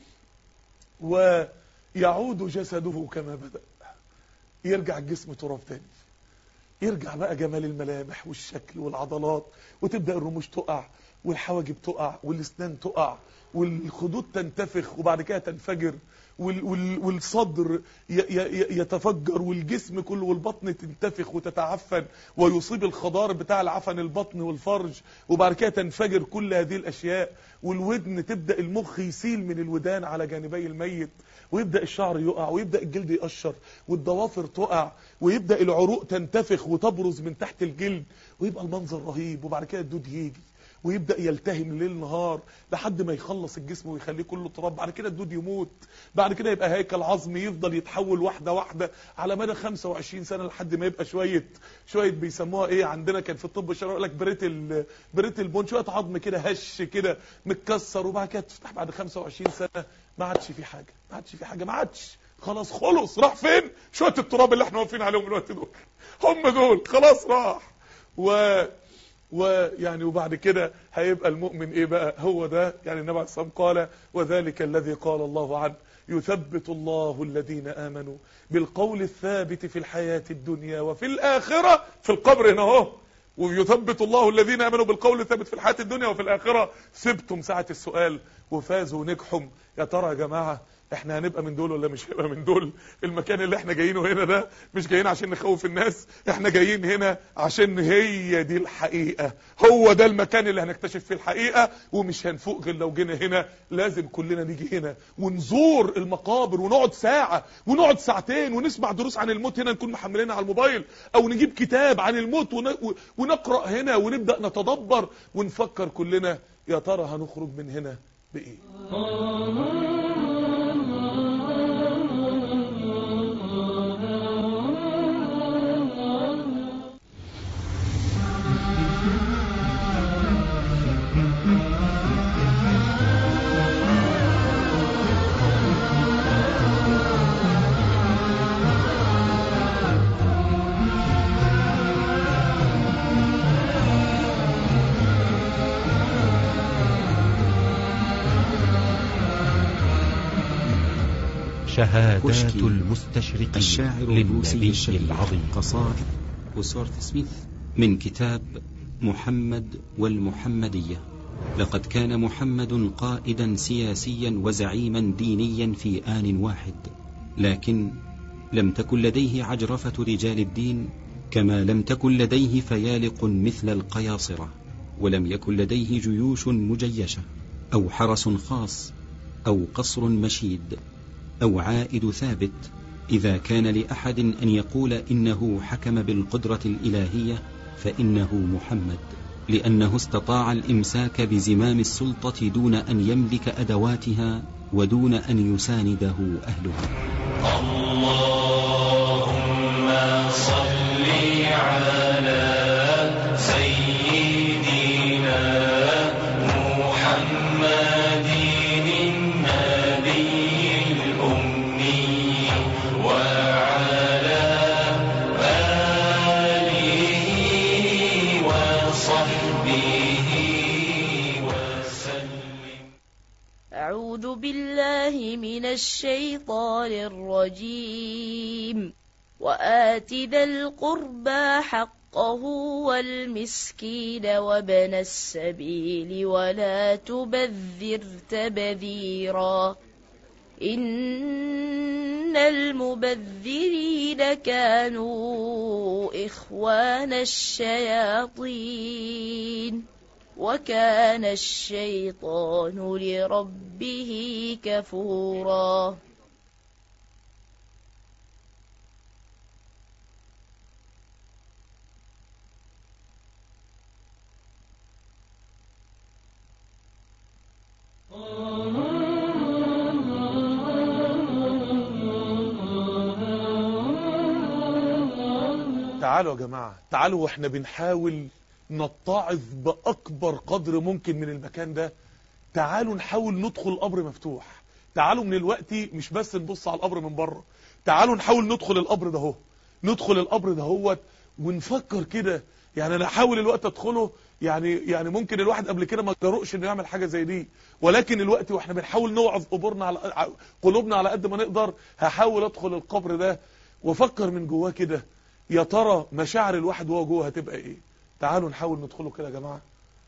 ويعود جسده كما بدأ يرجع الجسم تراب تاني يرجع بقى جمال الملامح والشكل والعضلات وتبدأ الرموش تقع والحواجب تقع والاسنان تقع والخدود تنتفخ وبعد كده تنفجر والصدر يتفجر والجسم كله والبطن تنتفخ وتتعفن ويصيب الخضار بتاع العفن البطن والفرج وبعد كده تنفجر كل هذه الأشياء والودن تبدأ المخ يسيل من الودان على جانبي الميت ويبدأ الشعر يقع ويبدأ الجلد يقشر والضوافر تقع ويبدأ العروق تنتفخ وتبرز من تحت الجلد ويبقى المنظر رهيب وبعد كده الدود يجي ويبدأ يلتهم ليل نهار لحد ما يخلص الجسم ويخليه كله تراب بعد كده الدود يموت بعد كده يبقى هيكل عظمي يفضل يتحول واحدة واحدة على مدى 25 سنة لحد ما يبقى شوية شوية بيسموها ايه عندنا كان في الطب الشرعي يقول لك بريتل بريتل بون شوية عظم كده هش كده متكسر وبعد كده تفتح بعد 25 سنة ما عادش في حاجة ما عادش في حاجة ما عادش خلاص خلص راح فين شوية التراب اللي احنا واقفين عليهم الوقت دول هم دول خلاص راح و ويعني وبعد كده هيبقى المؤمن ايه بقى هو ده يعني النبي عليه الصلاه قال وذلك الذي قال الله عنه يثبت الله الذين آمنوا بالقول الثابت في الحياة الدنيا وفي الآخرة في القبر هنا اهو ويثبت الله الذين آمنوا بالقول الثابت في الحياة الدنيا وفي الآخرة سبتم ساعة السؤال وفازوا ونجحوا يا ترى يا جماعة احنا هنبقى من دول ولا مش هنبقى من دول المكان اللي احنا جايينه هنا ده مش جايين عشان نخوف الناس احنا جايين هنا عشان هي دي الحقيقة هو ده المكان اللي هنكتشف فيه الحقيقة ومش هنفوق غير لو جينا هنا لازم كلنا نيجي هنا ونزور المقابر ونقعد ساعة ونقعد ساعتين ونسمع دروس عن الموت هنا نكون محملينها على الموبايل او نجيب كتاب عن الموت ونقرأ هنا ونبدأ نتدبر ونفكر كلنا يا ترى هنخرج من هنا بإيه شهادات المستشرقين الشاعر الروسي للنبي الشهير العظيم قصائد وسورة سميث من كتاب محمد والمحمدية لقد كان محمد قائدا سياسيا وزعيما دينيا في آن واحد لكن لم تكن لديه عجرفة رجال الدين كما لم تكن لديه فيالق مثل القياصرة ولم يكن لديه جيوش مجيشة أو حرس خاص أو قصر مشيد أو عائد ثابت إذا كان لأحد أن يقول إنه حكم بالقدرة الإلهية فإنه محمد لأنه استطاع الإمساك بزمام السلطة دون أن يملك أدواتها ودون أن يسانده أهلها اللهم صل على سيدنا محمد النبي الأمي وعلى آله وصحبه وسلم أعوذ بالله من الشيطان الرجيم وآت ذا القربى حقه والمسكين وابن السبيل ولا تبذر تبذيرا إن المبذرين كانوا إخوان الشياطين وكان الشيطان لربه كفورا تعالوا يا جماعة تعالوا واحنا بنحاول نتعظ بأكبر قدر ممكن من المكان ده تعالوا نحاول ندخل القبر مفتوح تعالوا من الوقت مش بس نبص على القبر من بره تعالوا نحاول ندخل القبر ده هو ندخل القبر ده هو ونفكر كده يعني انا احاول الوقت ادخله يعني يعني ممكن الواحد قبل كده ما جرؤش انه يعمل حاجه زي دي ولكن الوقت واحنا بنحاول نوعظ قبورنا على قلوبنا على قد ما نقدر هحاول ادخل القبر ده وافكر من جواه كده يا ترى مشاعر الواحد وهو جوه هتبقى ايه تعالوا نحاول ندخله كده يا جماعه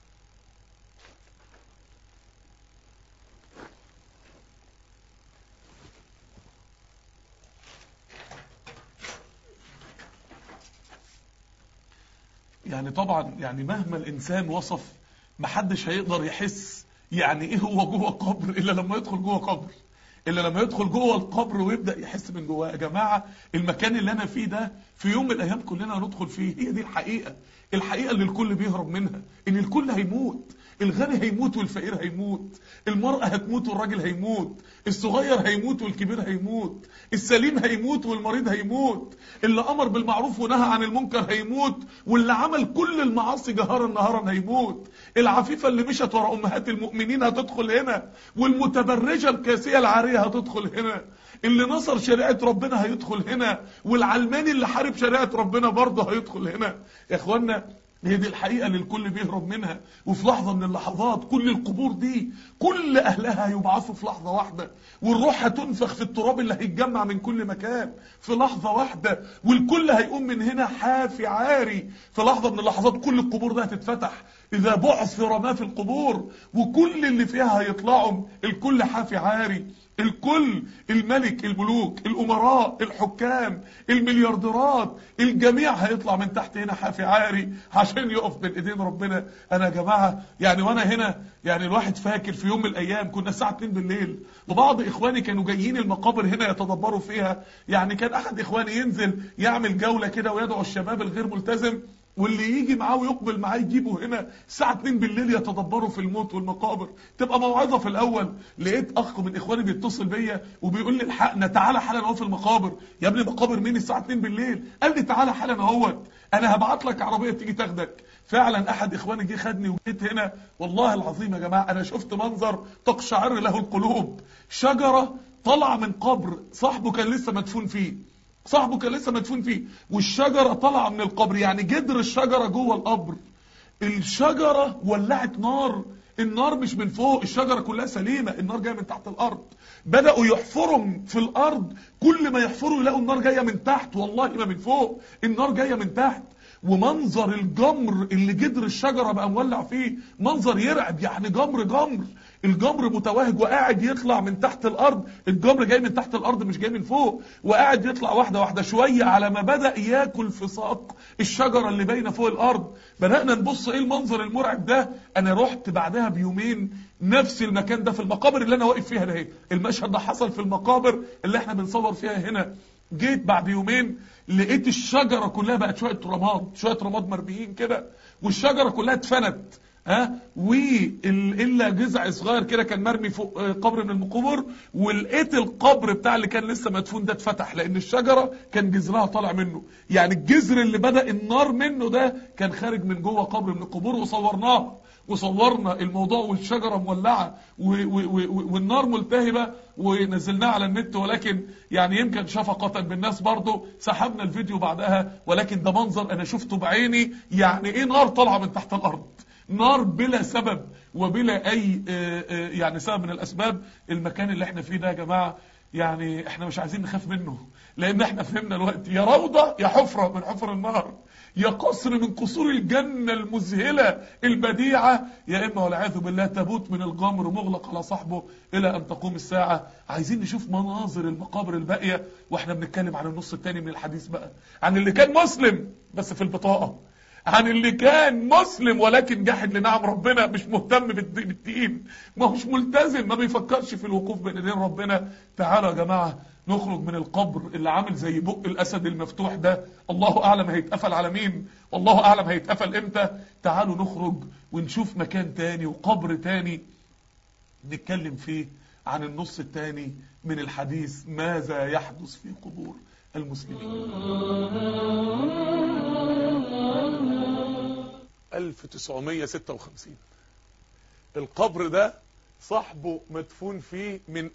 يعني طبعا يعني مهما الانسان وصف محدش هيقدر يحس يعني ايه هو جوه قبر الا لما يدخل جوه قبر الا لما يدخل جوه القبر ويبدا يحس من جواه يا جماعه المكان اللي انا فيه ده في يوم من الايام كلنا هندخل فيه هي دي الحقيقه الحقيقه اللي الكل بيهرب منها ان الكل هيموت الغني هيموت والفقير هيموت المرأة هتموت والراجل هيموت الصغير هيموت والكبير هيموت السليم هيموت والمريض هيموت اللي أمر بالمعروف ونهى عن المنكر هيموت واللي عمل كل المعاصي جهارا نهارا هيموت العفيفة اللي مشت ورا أمهات المؤمنين هتدخل هنا والمتبرجة الكاسية العارية هتدخل هنا اللي نصر شريعة ربنا هيدخل هنا والعلماني اللي حارب شريعة ربنا برضه هيدخل هنا يا اخوانا هي دي الحقيقة اللي الكل بيهرب منها وفي لحظة من اللحظات كل القبور دي كل أهلها هيبعثوا في لحظة واحدة والروح هتنفخ في التراب اللي هيتجمع من كل مكان في لحظة واحدة والكل هيقوم من هنا حافي عاري في لحظة من اللحظات كل القبور ده هتتفتح إذا بعثر ما في القبور وكل اللي فيها هيطلعوا الكل حافي عاري الكل الملك الملوك الأمراء الحكام المليارديرات الجميع هيطلع من تحت هنا حافي عاري عشان يقف بين ايدين ربنا انا يا جماعه يعني وانا هنا يعني الواحد فاكر في يوم من الايام كنا الساعه 2 بالليل وبعض اخواني كانوا جايين المقابر هنا يتدبروا فيها يعني كان احد اخواني ينزل يعمل جوله كده ويدعو الشباب الغير ملتزم واللي يجي معاه ويقبل معاه يجيبه هنا الساعة 2 بالليل يتدبروا في الموت والمقابر تبقى موعظة في الأول لقيت أخ من إخواني بيتصل بيا وبيقول لي الحقنا تعالى حالا اهو في المقابر يا ابني مقابر مين الساعة 2 بالليل قال لي تعالى حالا اهوت أنا هبعت لك عربية تيجي تاخدك فعلا أحد إخواني جه خدني وجيت هنا والله العظيم يا جماعة أنا شفت منظر تقشعر له القلوب شجرة طالعة من قبر صاحبه كان لسه مدفون فيه صاحبه كان لسه مدفون فيه والشجرة طالعة من القبر يعني جدر الشجرة جوه القبر الشجرة ولعت نار النار مش من فوق الشجرة كلها سليمة النار جاية من تحت الأرض بدأوا يحفروا في الأرض كل ما يحفروا يلاقوا النار جاية من تحت والله ما من فوق النار جاية من تحت ومنظر الجمر اللي جدر الشجرة بقى مولع فيه منظر يرعب يعني جمر جمر الجمر متوهج وقاعد يطلع من تحت الارض الجمر جاي من تحت الارض مش جاي من فوق وقاعد يطلع واحده واحده شويه على ما بدا ياكل في ساق الشجره اللي باينه فوق الارض بدانا نبص ايه المنظر المرعب ده انا رحت بعدها بيومين نفس المكان ده في المقابر اللي انا واقف فيها ده المشهد ده حصل في المقابر اللي احنا بنصور فيها هنا جيت بعد يومين لقيت الشجره كلها بقت شويه رماد شويه رماد مرميين كده والشجره كلها اتفنت ها والا جذع صغير كده كان مرمي فوق آه، قبر من القبور ولقيت القبر بتاع اللي كان لسه مدفون ده اتفتح لان الشجره كان جذرها طالع منه يعني الجذر اللي بدا النار منه ده كان خارج من جوه قبر من القبور وصورناه وصورنا الموضوع والشجره مولعه و- و- و- والنار ملتهبه ونزلناه على النت ولكن يعني يمكن شفقه بالناس برضه سحبنا الفيديو بعدها ولكن ده منظر انا شفته بعيني يعني ايه نار طالعه من تحت الارض نار بلا سبب وبلا اي آه، آه، يعني سبب من الاسباب المكان اللي احنا فيه ده يا جماعه يعني احنا مش عايزين نخاف منه لان احنا فهمنا الوقت يا روضه يا حفره من حفر النار يا قصر من قصور الجنه المذهله البديعه يا اما والعياذ بالله تابوت من الغمر مغلق على صاحبه الى ان تقوم الساعه عايزين نشوف مناظر المقابر الباقيه واحنا بنتكلم عن النص الثاني من الحديث بقى عن اللي كان مسلم بس في البطاقه عن اللي كان مسلم ولكن جاحد لنعم ربنا مش مهتم بالد- بالدين ما هوش ملتزم ما بيفكرش في الوقوف بين ايدين ربنا تعالوا يا جماعه نخرج من القبر اللي عامل زي بق الاسد المفتوح ده الله اعلم هيتقفل على مين والله اعلم هيتقفل امتى تعالوا نخرج ونشوف مكان تاني وقبر تاني نتكلم فيه عن النص التاني من الحديث ماذا يحدث في قبور المسلمين 1956 القبر ده صاحبه مدفون فيه من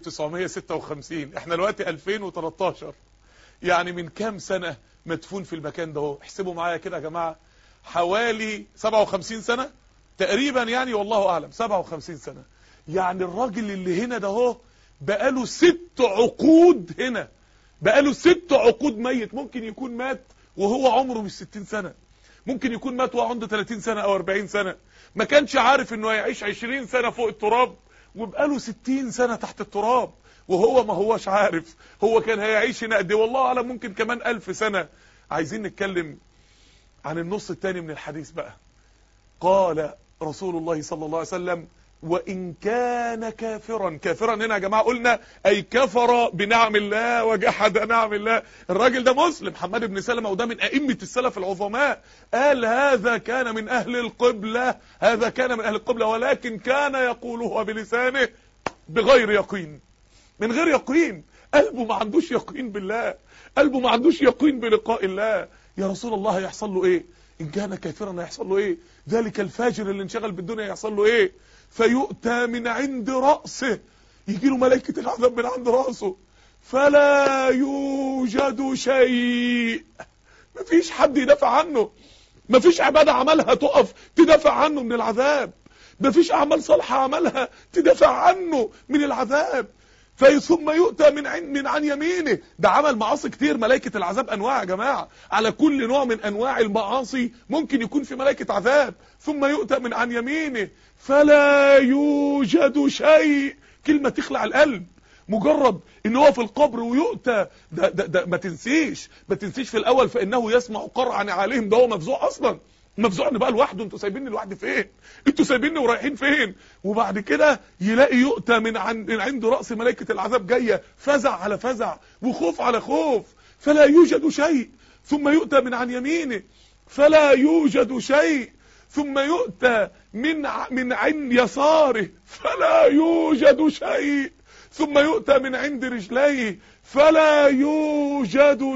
1956 احنا دلوقتي 2013 يعني من كام سنة مدفون في المكان ده اهو احسبوا معايا كده يا جماعة حوالي 57 سنة تقريبا يعني والله اعلم 57 سنة يعني الراجل اللي هنا ده اهو بقاله ست عقود هنا بقاله ست عقود ميت ممكن يكون مات وهو عمره مش 60 سنة ممكن يكون مات وهو عنده 30 سنة او 40 سنة ما كانش عارف انه هيعيش 20 سنة فوق التراب وبقاله 60 سنة تحت التراب وهو ما هوش عارف هو كان هيعيش هنا قد ايه والله اعلم ممكن كمان ألف سنة عايزين نتكلم عن النص الثاني من الحديث بقى قال رسول الله صلى الله عليه وسلم وإن كان كافرا كافرا هنا يا جماعة قلنا أي كفر بنعم الله وجحد نعم الله الراجل ده مسلم حماد بن سلمة وده من أئمة السلف العظماء قال هذا كان من أهل القبلة هذا كان من أهل القبلة ولكن كان يقوله بلسانه بغير يقين من غير يقين قلبه ما عندوش يقين بالله قلبه ما عندوش يقين بلقاء الله يا رسول الله هيحصل له ايه ان كان كافرا هيحصل له ايه ذلك الفاجر اللي انشغل بالدنيا هيحصل له ايه فيؤتى من عند رأسه يجي له ملائكة العذاب من عند رأسه فلا يوجد شيء مفيش حد يدافع عنه مفيش عبادة عملها تقف تدافع عنه من العذاب مفيش أعمال صالحة عملها تدافع عنه من العذاب في ثم يؤتى من عن من عن يمينه ده عمل معاصي كتير ملائكة العذاب أنواع يا جماعة على كل نوع من أنواع المعاصي ممكن يكون في ملائكة عذاب ثم يؤتى من عن يمينه فلا يوجد شيء كلمة تخلع القلب مجرد ان هو في القبر ويؤتى ده, ده, ده ما تنسيش ما تنسيش في الاول فانه يسمع قرعا عليهم ده هو مفزوع اصلا مفزوع ان بقى لوحده انتوا سايبيني لوحدي فين انتوا سايبيني ورايحين فين وبعد كده يلاقي يؤتى من عن من عند راس ملائكه العذاب جايه فزع على فزع وخوف على خوف فلا يوجد شيء ثم يؤتى من عن يمينه فلا يوجد شيء ثم يؤتى من ع- من عن يساره فلا يوجد شيء ثم يؤتى من عند رجليه فلا يوجد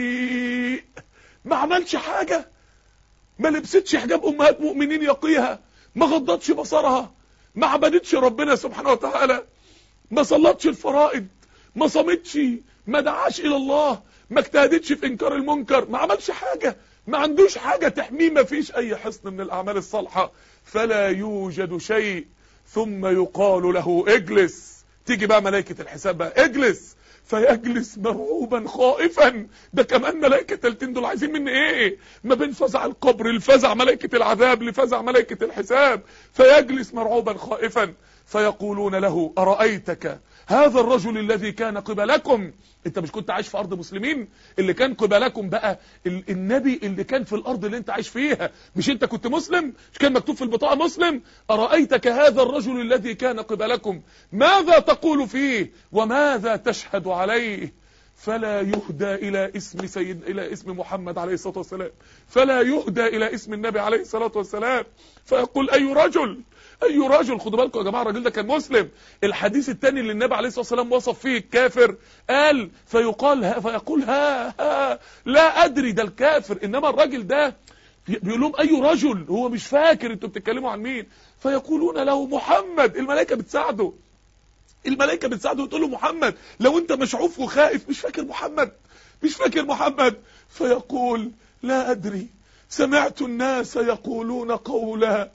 شيء ما عملش حاجة ما لبستش حجاب أمهات مؤمنين يقيها ما غضتش بصرها ما عبدتش ربنا سبحانه وتعالى ما صلتش الفرائض ما صمتش ما دعاش إلى الله ما اجتهدتش في إنكار المنكر ما عملش حاجة ما عندوش حاجة تحميه ما فيش أي حصن من الأعمال الصالحة فلا يوجد شيء ثم يقال له اجلس تيجي بقى ملائكة الحساب بقى اجلس فيجلس مرعوبا خائفا ده كمان ملائكة التلتين دول عايزين مني ايه ما بين فزع القبر لفزع ملائكة العذاب لفزع ملائكة الحساب فيجلس مرعوبا خائفا فيقولون له أرأيتك هذا الرجل الذي كان قبلكم انت مش كنت عايش في ارض مسلمين اللي كان قبلكم بقى ال- النبي اللي كان في الارض اللي انت عايش فيها مش انت كنت مسلم مش كان مكتوب في البطاقه مسلم ارايتك هذا الرجل الذي كان قبلكم ماذا تقول فيه وماذا تشهد عليه فلا يهدى الى اسم سيد الى اسم محمد عليه الصلاه والسلام فلا يهدى الى اسم النبي عليه الصلاه والسلام فيقول اي رجل اي رجل خدوا بالكم يا جماعه الراجل ده كان مسلم الحديث الثاني اللي النبي عليه الصلاه والسلام وصف فيه الكافر قال فيقال ها فيقول ها ها لا ادري ده الكافر انما الراجل ده بيقول لهم اي رجل هو مش فاكر انتوا بتتكلموا عن مين فيقولون له محمد الملائكه بتساعده الملائكه بتساعده وتقول له محمد لو انت مشعوف وخائف مش فاكر محمد مش فاكر محمد فيقول لا ادري سمعت الناس يقولون قولا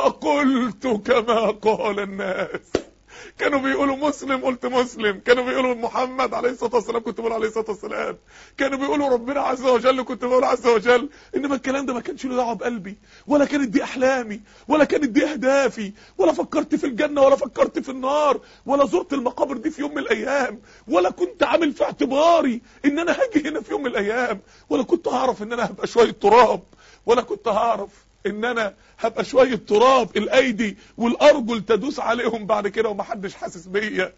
فقلت كما قال الناس كانوا بيقولوا مسلم قلت مسلم كانوا بيقولوا محمد عليه الصلاه والسلام كنت بقول عليه الصلاه والسلام كانوا بيقولوا ربنا عز وجل كنت بقول عز وجل انما الكلام ده ما كانش له دعوه بقلبي ولا كانت دي احلامي ولا كانت دي اهدافي ولا فكرت في الجنه ولا فكرت في النار ولا زرت المقابر دي في يوم من الايام ولا كنت عامل في اعتباري ان انا هاجي هنا في يوم من الايام ولا كنت هعرف ان انا هبقى شويه تراب ولا كنت هعرف ان انا هبقى شويه تراب الايدي والارجل تدوس عليهم بعد كده ومحدش حاسس بيا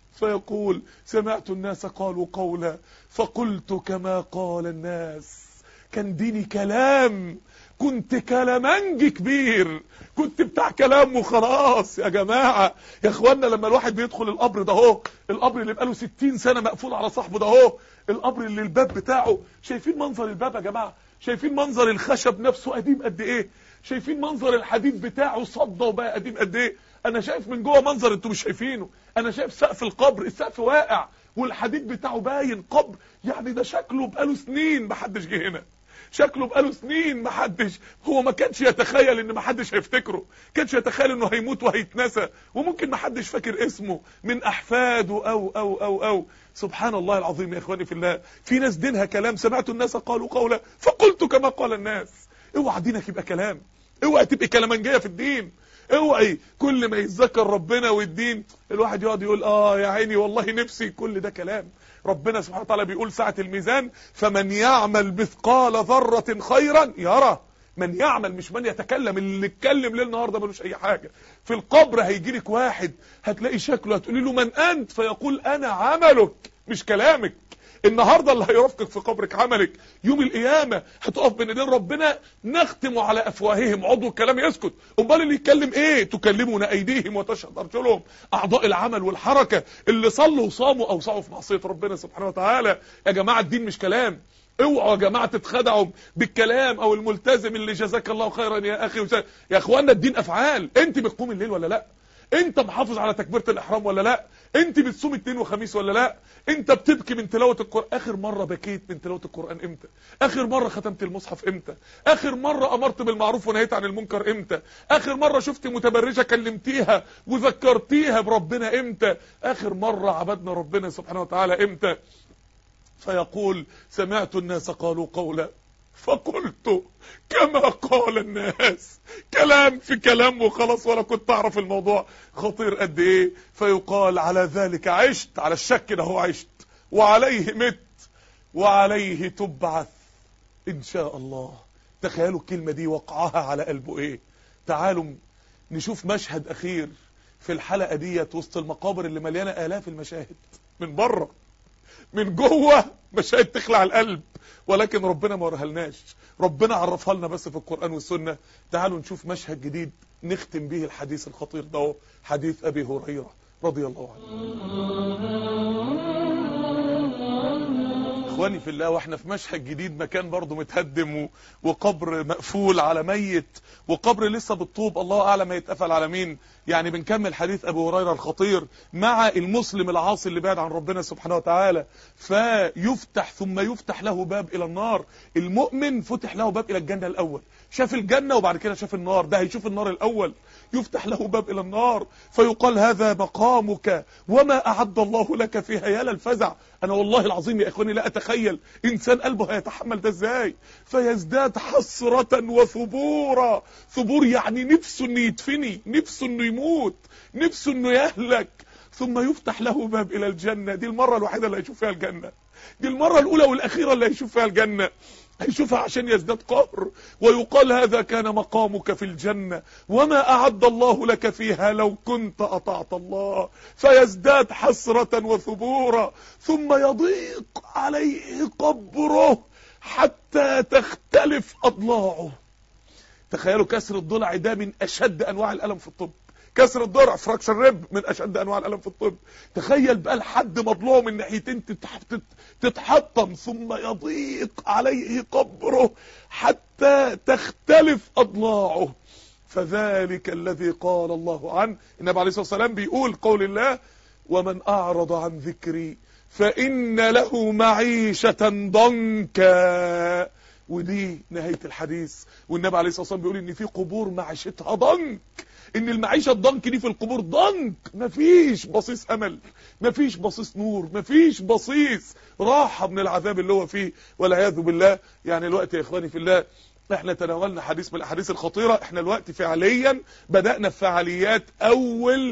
فيقول سمعت الناس قالوا قولا فقلت كما قال الناس كان ديني كلام كنت كلامنج كبير كنت بتاع كلام وخلاص يا جماعة يا اخوانا لما الواحد بيدخل القبر ده اهو القبر اللي بقاله 60 سنة مقفول على صاحبه ده اهو القبر اللي الباب بتاعه شايفين منظر الباب يا جماعة شايفين منظر الخشب نفسه قديم قد ايه شايفين منظر الحديد بتاعه صدى وبقى قديم قد ايه انا شايف من جوه منظر انتوا مش شايفينه انا شايف سقف القبر السقف واقع والحديد بتاعه باين قبر يعني ده شكله بقاله سنين محدش جه هنا شكله بقاله سنين محدش هو ما كانش يتخيل ان محدش هيفتكره كانش يتخيل انه هيموت وهيتنسى وممكن محدش فاكر اسمه من احفاده او او او او سبحان الله العظيم يا اخواني في الله في ناس دينها كلام سمعت الناس قالوا قولا فقلت كما قال الناس اوعى دينك يبقى كلام اوعى تبقى كلامنجيه في الدين اوعي كل ما يتذكر ربنا والدين الواحد يقعد يقول اه يا عيني والله نفسي كل ده كلام ربنا سبحانه وتعالى بيقول ساعة الميزان فمن يعمل مثقال ذرة خيرا يرى من يعمل مش من يتكلم اللي اتكلم ليل نهار ده ملوش اي حاجة في القبر هيجي لك واحد هتلاقي شكله هتقولي له من انت فيقول انا عملك مش كلامك النهارده اللي هيرافقك في قبرك عملك يوم القيامه هتقف بين ايدين ربنا نختم على افواههم عضو الكلام يسكت امال اللي يتكلم ايه تكلمون ايديهم وتشهد ارجلهم اعضاء العمل والحركه اللي صلوا وصاموا او سعوا في معصيه ربنا سبحانه وتعالى يا جماعه الدين مش كلام اوعوا يا جماعه تتخدعوا بالكلام او الملتزم اللي جزاك الله خيرا يا اخي وسا... يا اخوانا الدين افعال انت بتقوم الليل ولا لا انت محافظ على تكبيره الاحرام ولا لا انت بتصوم اثنين وخميس ولا لا انت بتبكي من تلاوه القران اخر مره بكيت من تلاوه القران امتى اخر مره ختمت المصحف امتى اخر مره امرت بالمعروف ونهيت عن المنكر امتى اخر مره شفت متبرجه كلمتيها وذكرتيها بربنا امتى اخر مره عبدنا ربنا سبحانه وتعالى امتى فيقول سمعت الناس قالوا قولا فقلت كما قال الناس كلام في كلام وخلاص ولا كنت اعرف الموضوع خطير قد ايه فيقال على ذلك عشت على الشك ده هو عشت وعليه مت وعليه تبعث ان شاء الله تخيلوا الكلمة دي وقعها على قلبه ايه تعالوا نشوف مشهد اخير في الحلقة ديت وسط المقابر اللي مليانة الاف المشاهد من بره من جوه مشاهد تخلع القلب ولكن ربنا ما ورهلناش ربنا عرفها لنا بس في القرآن والسنة تعالوا نشوف مشهد جديد نختم به الحديث الخطير ده حديث أبي هريرة رضي الله عنه اخواني في الله واحنا في مشهد جديد مكان برضه متهدم وقبر مقفول على ميت وقبر لسه بالطوب الله اعلم هيتقفل على مين يعني بنكمل حديث ابو هريره الخطير مع المسلم العاصي اللي بعد عن ربنا سبحانه وتعالى فيفتح ثم يفتح له باب الى النار المؤمن فتح له باب الى الجنه الاول شاف الجنه وبعد كده شاف النار ده هيشوف النار الاول يفتح له باب الى النار فيقال هذا مقامك وما اعد الله لك فيها يا للفزع انا والله العظيم يا اخواني لا اتخيل انسان قلبه هيتحمل ده ازاي فيزداد حسرة وثبورا ثبور يعني نفسه انه يدفني نفسه انه يموت نفسه انه يهلك ثم يفتح له باب الى الجنة دي المرة الوحيدة اللي هيشوف فيها الجنة دي المرة الاولى والاخيرة اللي هيشوف فيها الجنة هيشوفها عشان يزداد قهر ويقال هذا كان مقامك في الجنة وما أعد الله لك فيها لو كنت أطعت الله فيزداد حسرة وثبورا ثم يضيق عليه قبره حتى تختلف أضلاعه تخيلوا كسر الضلع ده من أشد أنواع الألم في الطب كسر الضلع فراكشن ريب من اشد انواع الالم في الطب تخيل بقى لحد مضلوع من ناحيتين تتح- تت- تتحطم ثم يضيق عليه قبره حتى تختلف اضلاعه فذلك الذي قال الله عنه النبي عليه الصلاه والسلام بيقول قول الله ومن اعرض عن ذكري فان له معيشه ضنكا ودي نهايه الحديث والنبي عليه الصلاه والسلام بيقول ان في قبور معيشتها ضنك ان المعيشه الضنك دي في القبور ضنك مفيش بصيص امل مفيش بصيص نور مفيش بصيص راحه من العذاب اللي هو فيه والعياذ بالله يعني الوقت يا اخواني في الله احنا تناولنا حديث من الاحاديث الخطيره احنا الوقت فعليا بدانا في فعاليات اول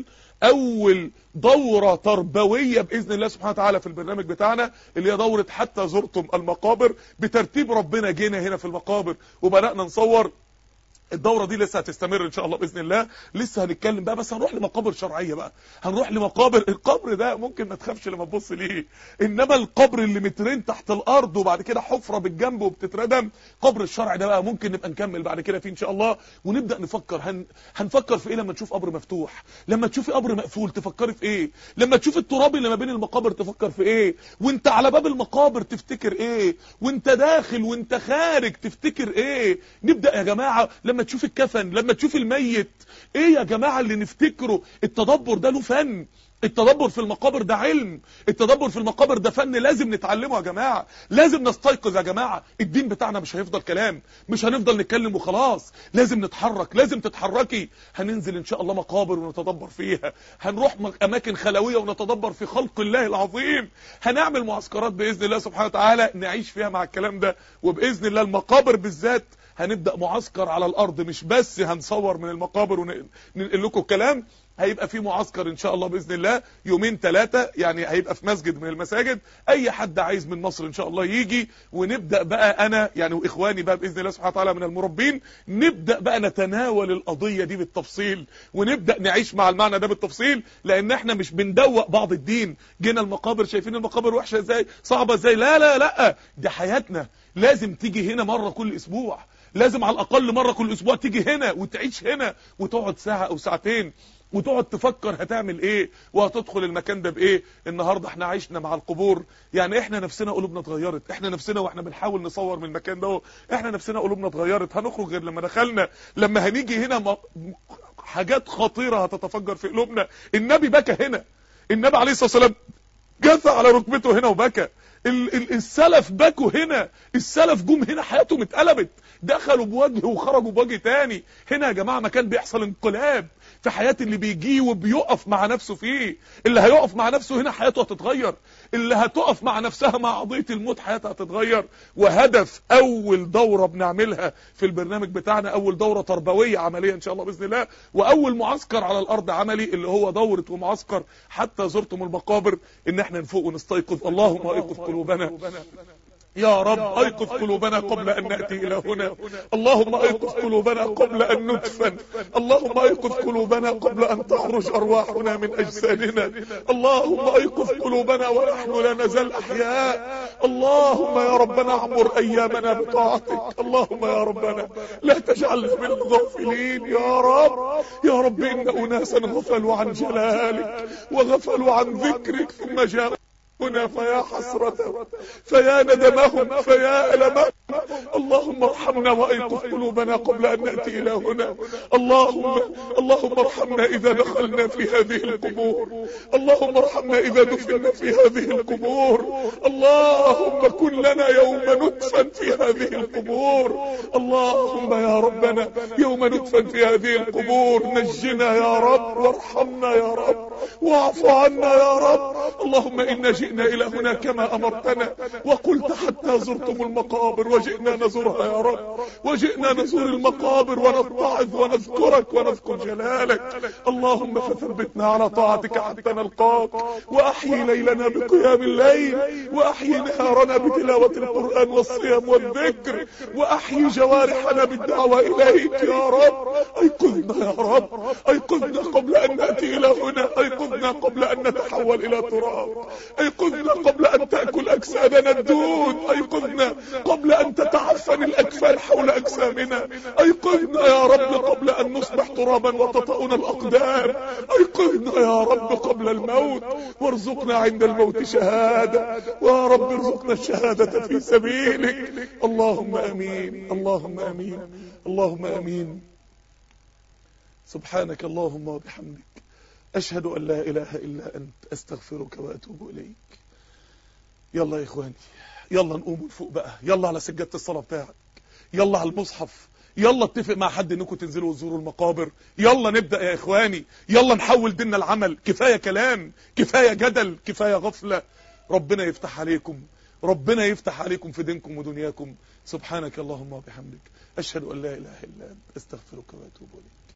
اول دورة تربوية بإذن الله سبحانه وتعالى في البرنامج بتاعنا اللي هي دورة حتى زرتم المقابر بترتيب ربنا جينا هنا في المقابر وبدأنا نصور الدورة دي لسه هتستمر ان شاء الله باذن الله لسه هنتكلم بقى بس هنروح لمقابر شرعية بقى هنروح لمقابر القبر ده ممكن ما تخافش لما تبص ليه انما القبر اللي مترين تحت الارض وبعد كده حفرة بالجنب وبتتردم قبر الشرع ده بقى ممكن نبقى نكمل بعد كده فيه ان شاء الله ونبدا نفكر هن... هنفكر في ايه لما نشوف قبر مفتوح لما تشوفي قبر مقفول تفكري في ايه لما تشوفي التراب اللي ما بين المقابر تفكر في ايه وانت على باب المقابر تفتكر ايه وانت داخل وانت خارج تفتكر ايه نبدا يا جماعه لما تشوف الكفن لما تشوف الميت ايه يا جماعه اللي نفتكره التدبر ده له فن التدبر في المقابر ده علم التدبر في المقابر ده فن لازم نتعلمه يا جماعة لازم نستيقظ يا جماعة الدين بتاعنا مش هيفضل كلام مش هنفضل نتكلم وخلاص لازم نتحرك لازم تتحركي هننزل ان شاء الله مقابر ونتدبر فيها هنروح م- اماكن خلوية ونتدبر في خلق الله العظيم هنعمل معسكرات باذن الله سبحانه وتعالى نعيش فيها مع الكلام ده وباذن الله المقابر بالذات هنبدأ معسكر على الارض مش بس هنصور من المقابر وننقل لكم الكلام هيبقى في معسكر ان شاء الله باذن الله يومين ثلاثه يعني هيبقى في مسجد من المساجد اي حد عايز من مصر ان شاء الله يجي ونبدا بقى انا يعني واخواني بقى باذن الله سبحانه وتعالى من المربين نبدا بقى نتناول القضيه دي بالتفصيل ونبدا نعيش مع المعنى ده بالتفصيل لان احنا مش بندوق بعض الدين جينا المقابر شايفين المقابر وحشه ازاي صعبه ازاي لا لا لا دي حياتنا لازم تيجي هنا مره كل اسبوع لازم على الاقل مره كل اسبوع تيجي هنا وتعيش هنا وتقعد ساعه او ساعتين وتقعد تفكر هتعمل ايه وهتدخل المكان ده بايه النهارده احنا عشنا مع القبور يعني احنا نفسنا قلوبنا اتغيرت احنا نفسنا واحنا بنحاول نصور من المكان ده احنا نفسنا قلوبنا اتغيرت هنخرج غير لما دخلنا لما هنيجي هنا م... حاجات خطيره هتتفجر في قلوبنا النبي بكى هنا النبي عليه الصلاه والسلام جثى على ركبته هنا وبكى ال- ال- السلف بكوا هنا السلف جم هنا حياتهم اتقلبت دخلوا بوجه وخرجوا بوجه تاني هنا يا جماعة مكان بيحصل انقلاب في حياة اللي بيجي وبيقف مع نفسه فيه اللي هيقف مع نفسه هنا حياته هتتغير اللي هتقف مع نفسها مع قضية الموت حياتها هتتغير وهدف اول دورة بنعملها في البرنامج بتاعنا اول دورة تربوية عملية ان شاء الله باذن الله واول معسكر على الارض عملي اللي هو دورة ومعسكر حتى زرتم المقابر ان احنا نفوق ونستيقظ اللهم ايقظ قلوبنا يا رب ايقظ قلوبنا قبل ان ناتي الى هنا اللهم ايقظ قلوبنا قبل ان ندفن اللهم ايقظ قلوبنا قبل ان تخرج ارواحنا من اجسادنا اللهم ايقظ قلوبنا ونحن لا نزال احياء اللهم يا ربنا اعمر ايامنا بطاعتك اللهم يا ربنا لا تجعلنا من الغافلين يا رب يا رب ان اناسا غفلوا عن جلالك وغفلوا عن ذكرك ثم جاءوا هنا فيا حسرة فيا ندمهم فيا ألمهم اللهم ارحمنا وأيقظ قلوبنا قبل أن نأتي إلى هنا اللهم اللهم ارحمنا إذا دخلنا في هذه القبور اللهم ارحمنا إذا دفنا في هذه القبور اللهم كن لنا يوم ندفن في هذه القبور اللهم يا ربنا يوم ندفن في هذه القبور نجنا يا رب وارحمنا يا رب واعف عنا يا رب اللهم إن جئنا إلى هنا كما أمرتنا وقلت حتى زرتم المقابر وجئنا نزورها يا رب وجئنا نزور المقابر ونتعظ ونذكرك ونذكر جلالك اللهم فثبتنا على طاعتك حتى نلقاك وأحيي ليلنا بقيام الليل وأحيي نهارنا بتلاوة القرآن والصيام والذكر وأحيي جوارحنا بالدعوة إليك يا رب أيقظنا يا رب أيقظنا قبل أن نأتي إلى هنا أيقظنا قبل أن نتحول إلى تراب أيقظنا قبل أن تأكل أجسادنا الدود أيقظنا قبل أن تتعفن الأكفان حول أجسامنا أيقظنا يا رب قبل أن نصبح ترابا وتطأنا الأقدام أيقظنا يا رب قبل الموت وارزقنا عند الموت شهادة ويا رب ارزقنا الشهادة في سبيلك اللهم أمين اللهم أمين اللهم أمين سبحانك اللهم وبحمدك أشهد أن لا إله إلا أنت أستغفرك وأتوب إليك يلا يا إخواني يلا نقوم فوق بقى يلا على سجادة الصلاة بتاعك يلا على المصحف يلا اتفق مع حد انكم تنزلوا وتزوروا المقابر يلا نبدأ يا إخواني يلا نحول ديننا العمل كفاية كلام كفاية جدل كفاية غفلة ربنا يفتح عليكم ربنا يفتح عليكم في دينكم ودنياكم سبحانك اللهم وبحمدك أشهد أن لا إله إلا أنت أستغفرك وأتوب إليك